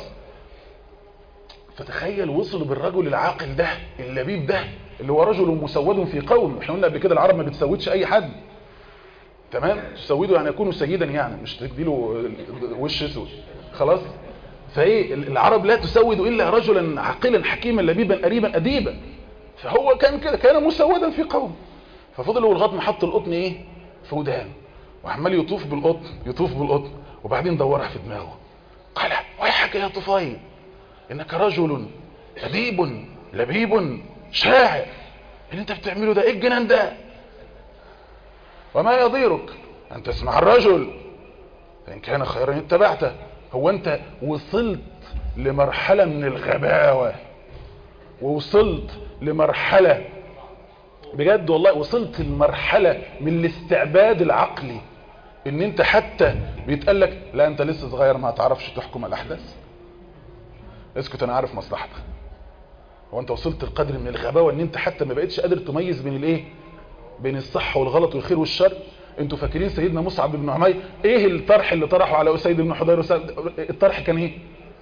فتخيل وصلوا بالرجل العاقل ده اللبيب ده اللي هو رجل مسود في قوم احنا قلنا قبل كده العرب ما بتسودش اي حد تمام تسوده يعني يكون سيدا يعني مش تديله وش اسود خلاص فايه العرب لا تسود الا رجلا عاقلا حكيما لبيبا قريبا اديبا فهو كان كده كان مسودا في قوم ففضلوا لغايه ما حط القطن ايه في ودان وعمال يطوف بالقطن يطوف بالقطن وبعدين دورها في دماغه قال ويحك يا طفيل انك رجل اديب لبيب شاعر اللي انت بتعمله ده ايه الجنان ده وما يضيرك أن تسمع الرجل فإن كان خيرا اتبعته هو أنت وصلت لمرحلة من الغباوة ووصلت لمرحلة بجد والله وصلت لمرحلة من الاستعباد العقلي ان انت حتى بيتقال لك لا انت لسه صغير ما تعرفش تحكم الاحداث اسكت انا عارف مصلحتك هو انت وصلت لقدر من الغباوه ان انت حتى ما بقتش قادر تميز بين الايه بين الصح والغلط والخير والشر انتوا فاكرين سيدنا مصعب بن عمير ايه الطرح اللي طرحه على اسيد بن حضير وسيد الطرح كان ايه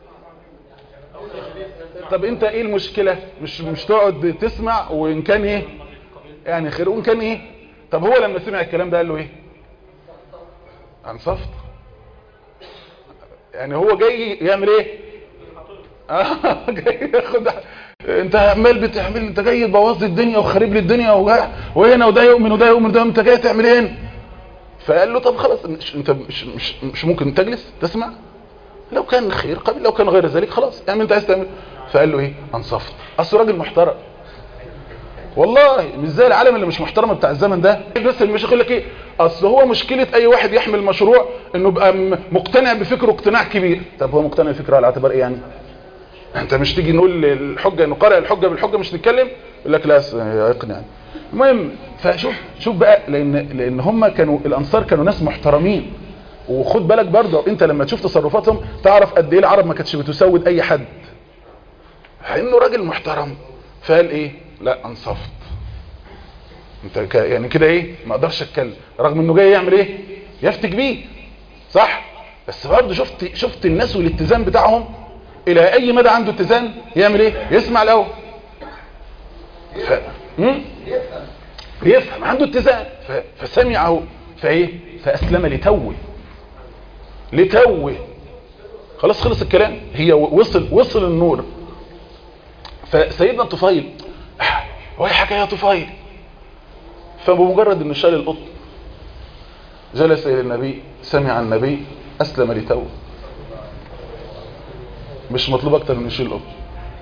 طب انت ايه المشكلة مش مش تقعد تسمع وان كان ايه يعني خير وان كان ايه طب هو لما سمع الكلام ده قال له ايه انصفت يعني هو جاي يعمل ايه اه جاي ياخد انت عمال بتعمل انت جاي تبوظ لي الدنيا وخرب لي الدنيا وجا- وهنا وده يؤمن وده يؤمن وده انت جاي تعمل ايه هنا فقال له طب خلاص مش انت مش مش, مش ممكن تجلس تسمع لو كان خير قبل لو كان غير ذلك خلاص اعمل انت عايز تعمل فقال له ايه انصفت اصل راجل محترم والله مش زي العالم اللي مش محترم بتاع الزمن ده بس اللي مش يقول لك ايه اصل هو مشكله اي واحد يحمل مشروع انه يبقى م- مقتنع بفكره اقتناع كبير طب هو مقتنع بفكره على اعتبار ايه يعني انت مش تيجي نقول الحجه نقرأ الحجه بالحجه مش نتكلم يقول لك لا س- يقنع المهم فشوف شوف بقى لان لان هم كانوا الانصار كانوا ناس محترمين وخد بالك برضه انت لما تشوف تصرفاتهم تعرف قد ايه العرب ما كانتش بتسود اي حد انه راجل محترم فقال ايه لا انصفت انت ك- يعني كده ايه ما اقدرش اتكلم رغم انه جاي يعمل ايه يفتك بيه صح بس برضه شفت شفت الناس والاتزان بتاعهم الى اي مدى عنده اتزان يعمل ايه يسمع الاول ف... مم؟ يفهم عنده اتزان ف... فسمعه فايه فاسلم لتوه لتوه خلاص خلص الكلام هي وصل وصل النور فسيدنا طفيل ويحك يا طفيل فبمجرد انه شال القطن جلس الى النبي سمع النبي اسلم لتوه مش مطلوب اكتر من يشيل القطن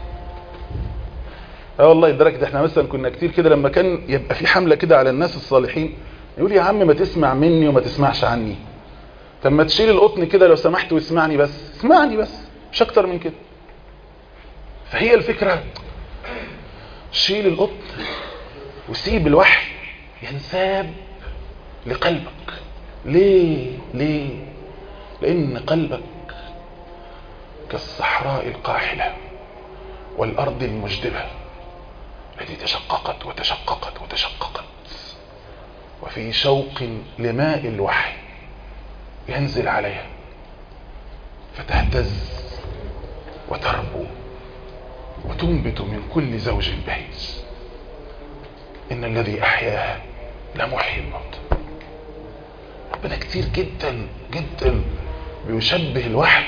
اه والله لدرجه احنا مثلا كنا كتير كده لما كان يبقى في حمله كده على الناس الصالحين يقول يا عم ما تسمع مني وما تسمعش عني طب ما تشيل القطن كده لو سمحت واسمعني بس اسمعني بس مش اكتر من كده فهي الفكره شيل القطن وسيب الوحي ينساب لقلبك ليه ليه لان قلبك كالصحراء القاحله والأرض المجدبة التي تشققت وتشققت وتشققت وفي شوق لماء الوحي ينزل عليها فتهتز وتربو وتنبت من كل زوج بهيج إن الذي أحياها لمحيي الموت ربنا كتير جدا جدا بيشبه الوحي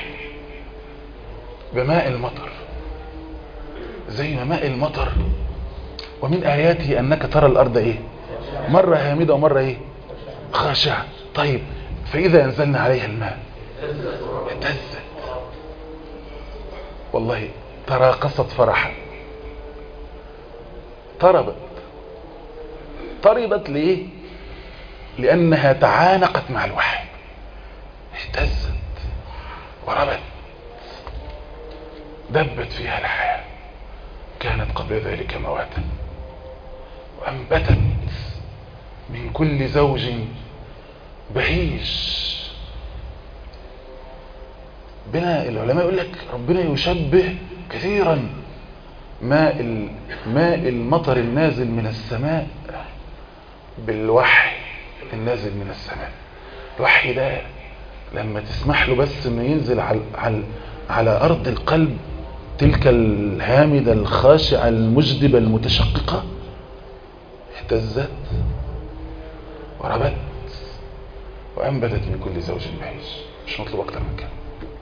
بماء المطر زي ما ماء المطر ومن آياته أنك ترى الأرض إيه مرة هامدة ومرة إيه خاشعة طيب فإذا أنزلنا عليها الماء اهتزت والله تراقصت فرحا طربت طربت ليه لأنها تعانقت مع الوحي اهتزت وربت دبت فيها الحياة كانت قبل ذلك مواتا وأنبتت من كل زوج بهيج بنا العلماء يقول لك ربنا يشبه كثيرا ماء ماء المطر النازل من السماء بالوحي النازل من السماء الوحي ده لما تسمح له بس انه ينزل على على على ارض القلب تلك الهامدة الخاشعة المجدبة المتشققة اهتزت وربت وأنبتت من كل زوج بهيج مش مطلوب أكتر من كده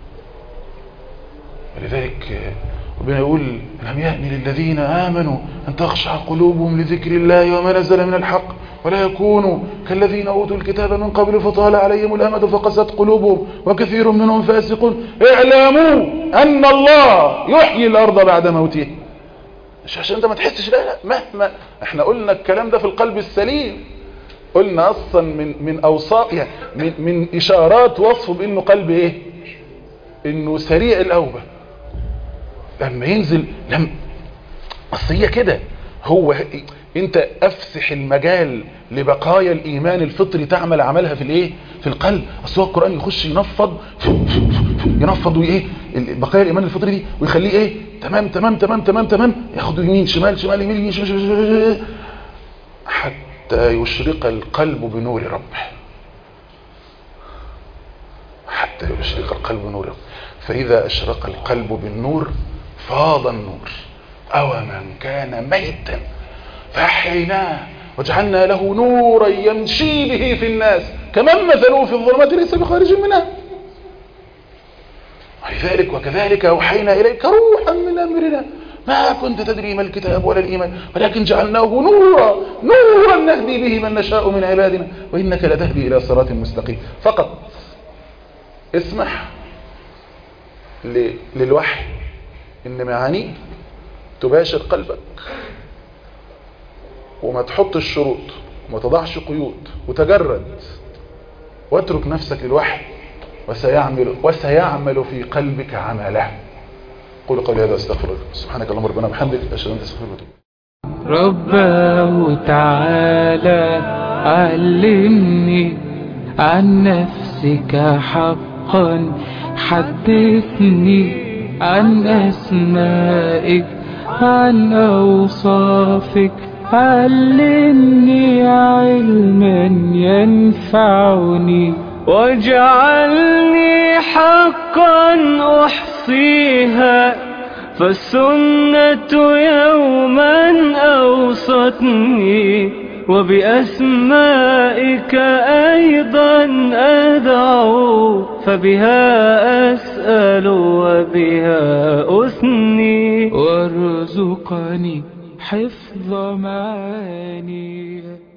ولذلك ربنا يقول لم يأن للذين آمنوا أن تخشع قلوبهم لذكر الله وما نزل من الحق ولا يكونوا كالذين أوتوا الكتاب من قبل فطال عليهم الأمد فقست قلوبهم وكثير منهم فاسقون اعلموا أن الله يحيي الأرض بعد موتها مش عشان انت ما تحسش لا لا مهما احنا قلنا الكلام ده في القلب السليم قلنا اصلا من من اوصاف يعني من, من اشارات وصفه بانه قلب ايه انه سريع الاوبه لما ينزل لم اصل هي كده هو انت افسح المجال لبقايا الايمان الفطري تعمل عملها في الايه في القلب اصل هو القران يخش ينفض ينفض وايه بقايا الايمان الفطري دي ويخليه ايه تمام تمام تمام تمام تمام ياخده يمين شمال شمال يمين يمين شمال شمال حتى يشرق القلب بنور ربه حتى يشرق القلب بنور ربه فاذا اشرق القلب بالنور فاض النور أو من كان ميتا فأحييناه وجعلنا له نورا يمشي به في الناس كمن مثله في الظلمات ليس بخارج منها ولذلك وكذلك أوحينا إليك روحا من أمرنا ما كنت تدري ما الكتاب ولا الإيمان ولكن جعلناه نورا نورا نهدي به من نشاء من عبادنا وإنك لتهدي إلى صراط مستقيم فقط اسمح للوحي ان معانيه تباشر قلبك وما تحطش شروط وما تضعش قيود وتجرد واترك نفسك للوحي وسيعمل وسيعمل في قلبك عمله قول قولي هذا استغفر الله سبحانك اللهم ربنا وبحمدك اشهد ان لا اله الا انت رباه تعالى علمني عن نفسك حقا حدثني عن أسمائك عن أوصافك علمني علما ينفعني واجعلني حقا أحصيها فالسنة يوما أوصتني وبأسمائك أيضا أدعو فبها أسأل وبها أثني وارزقني حفظ معاني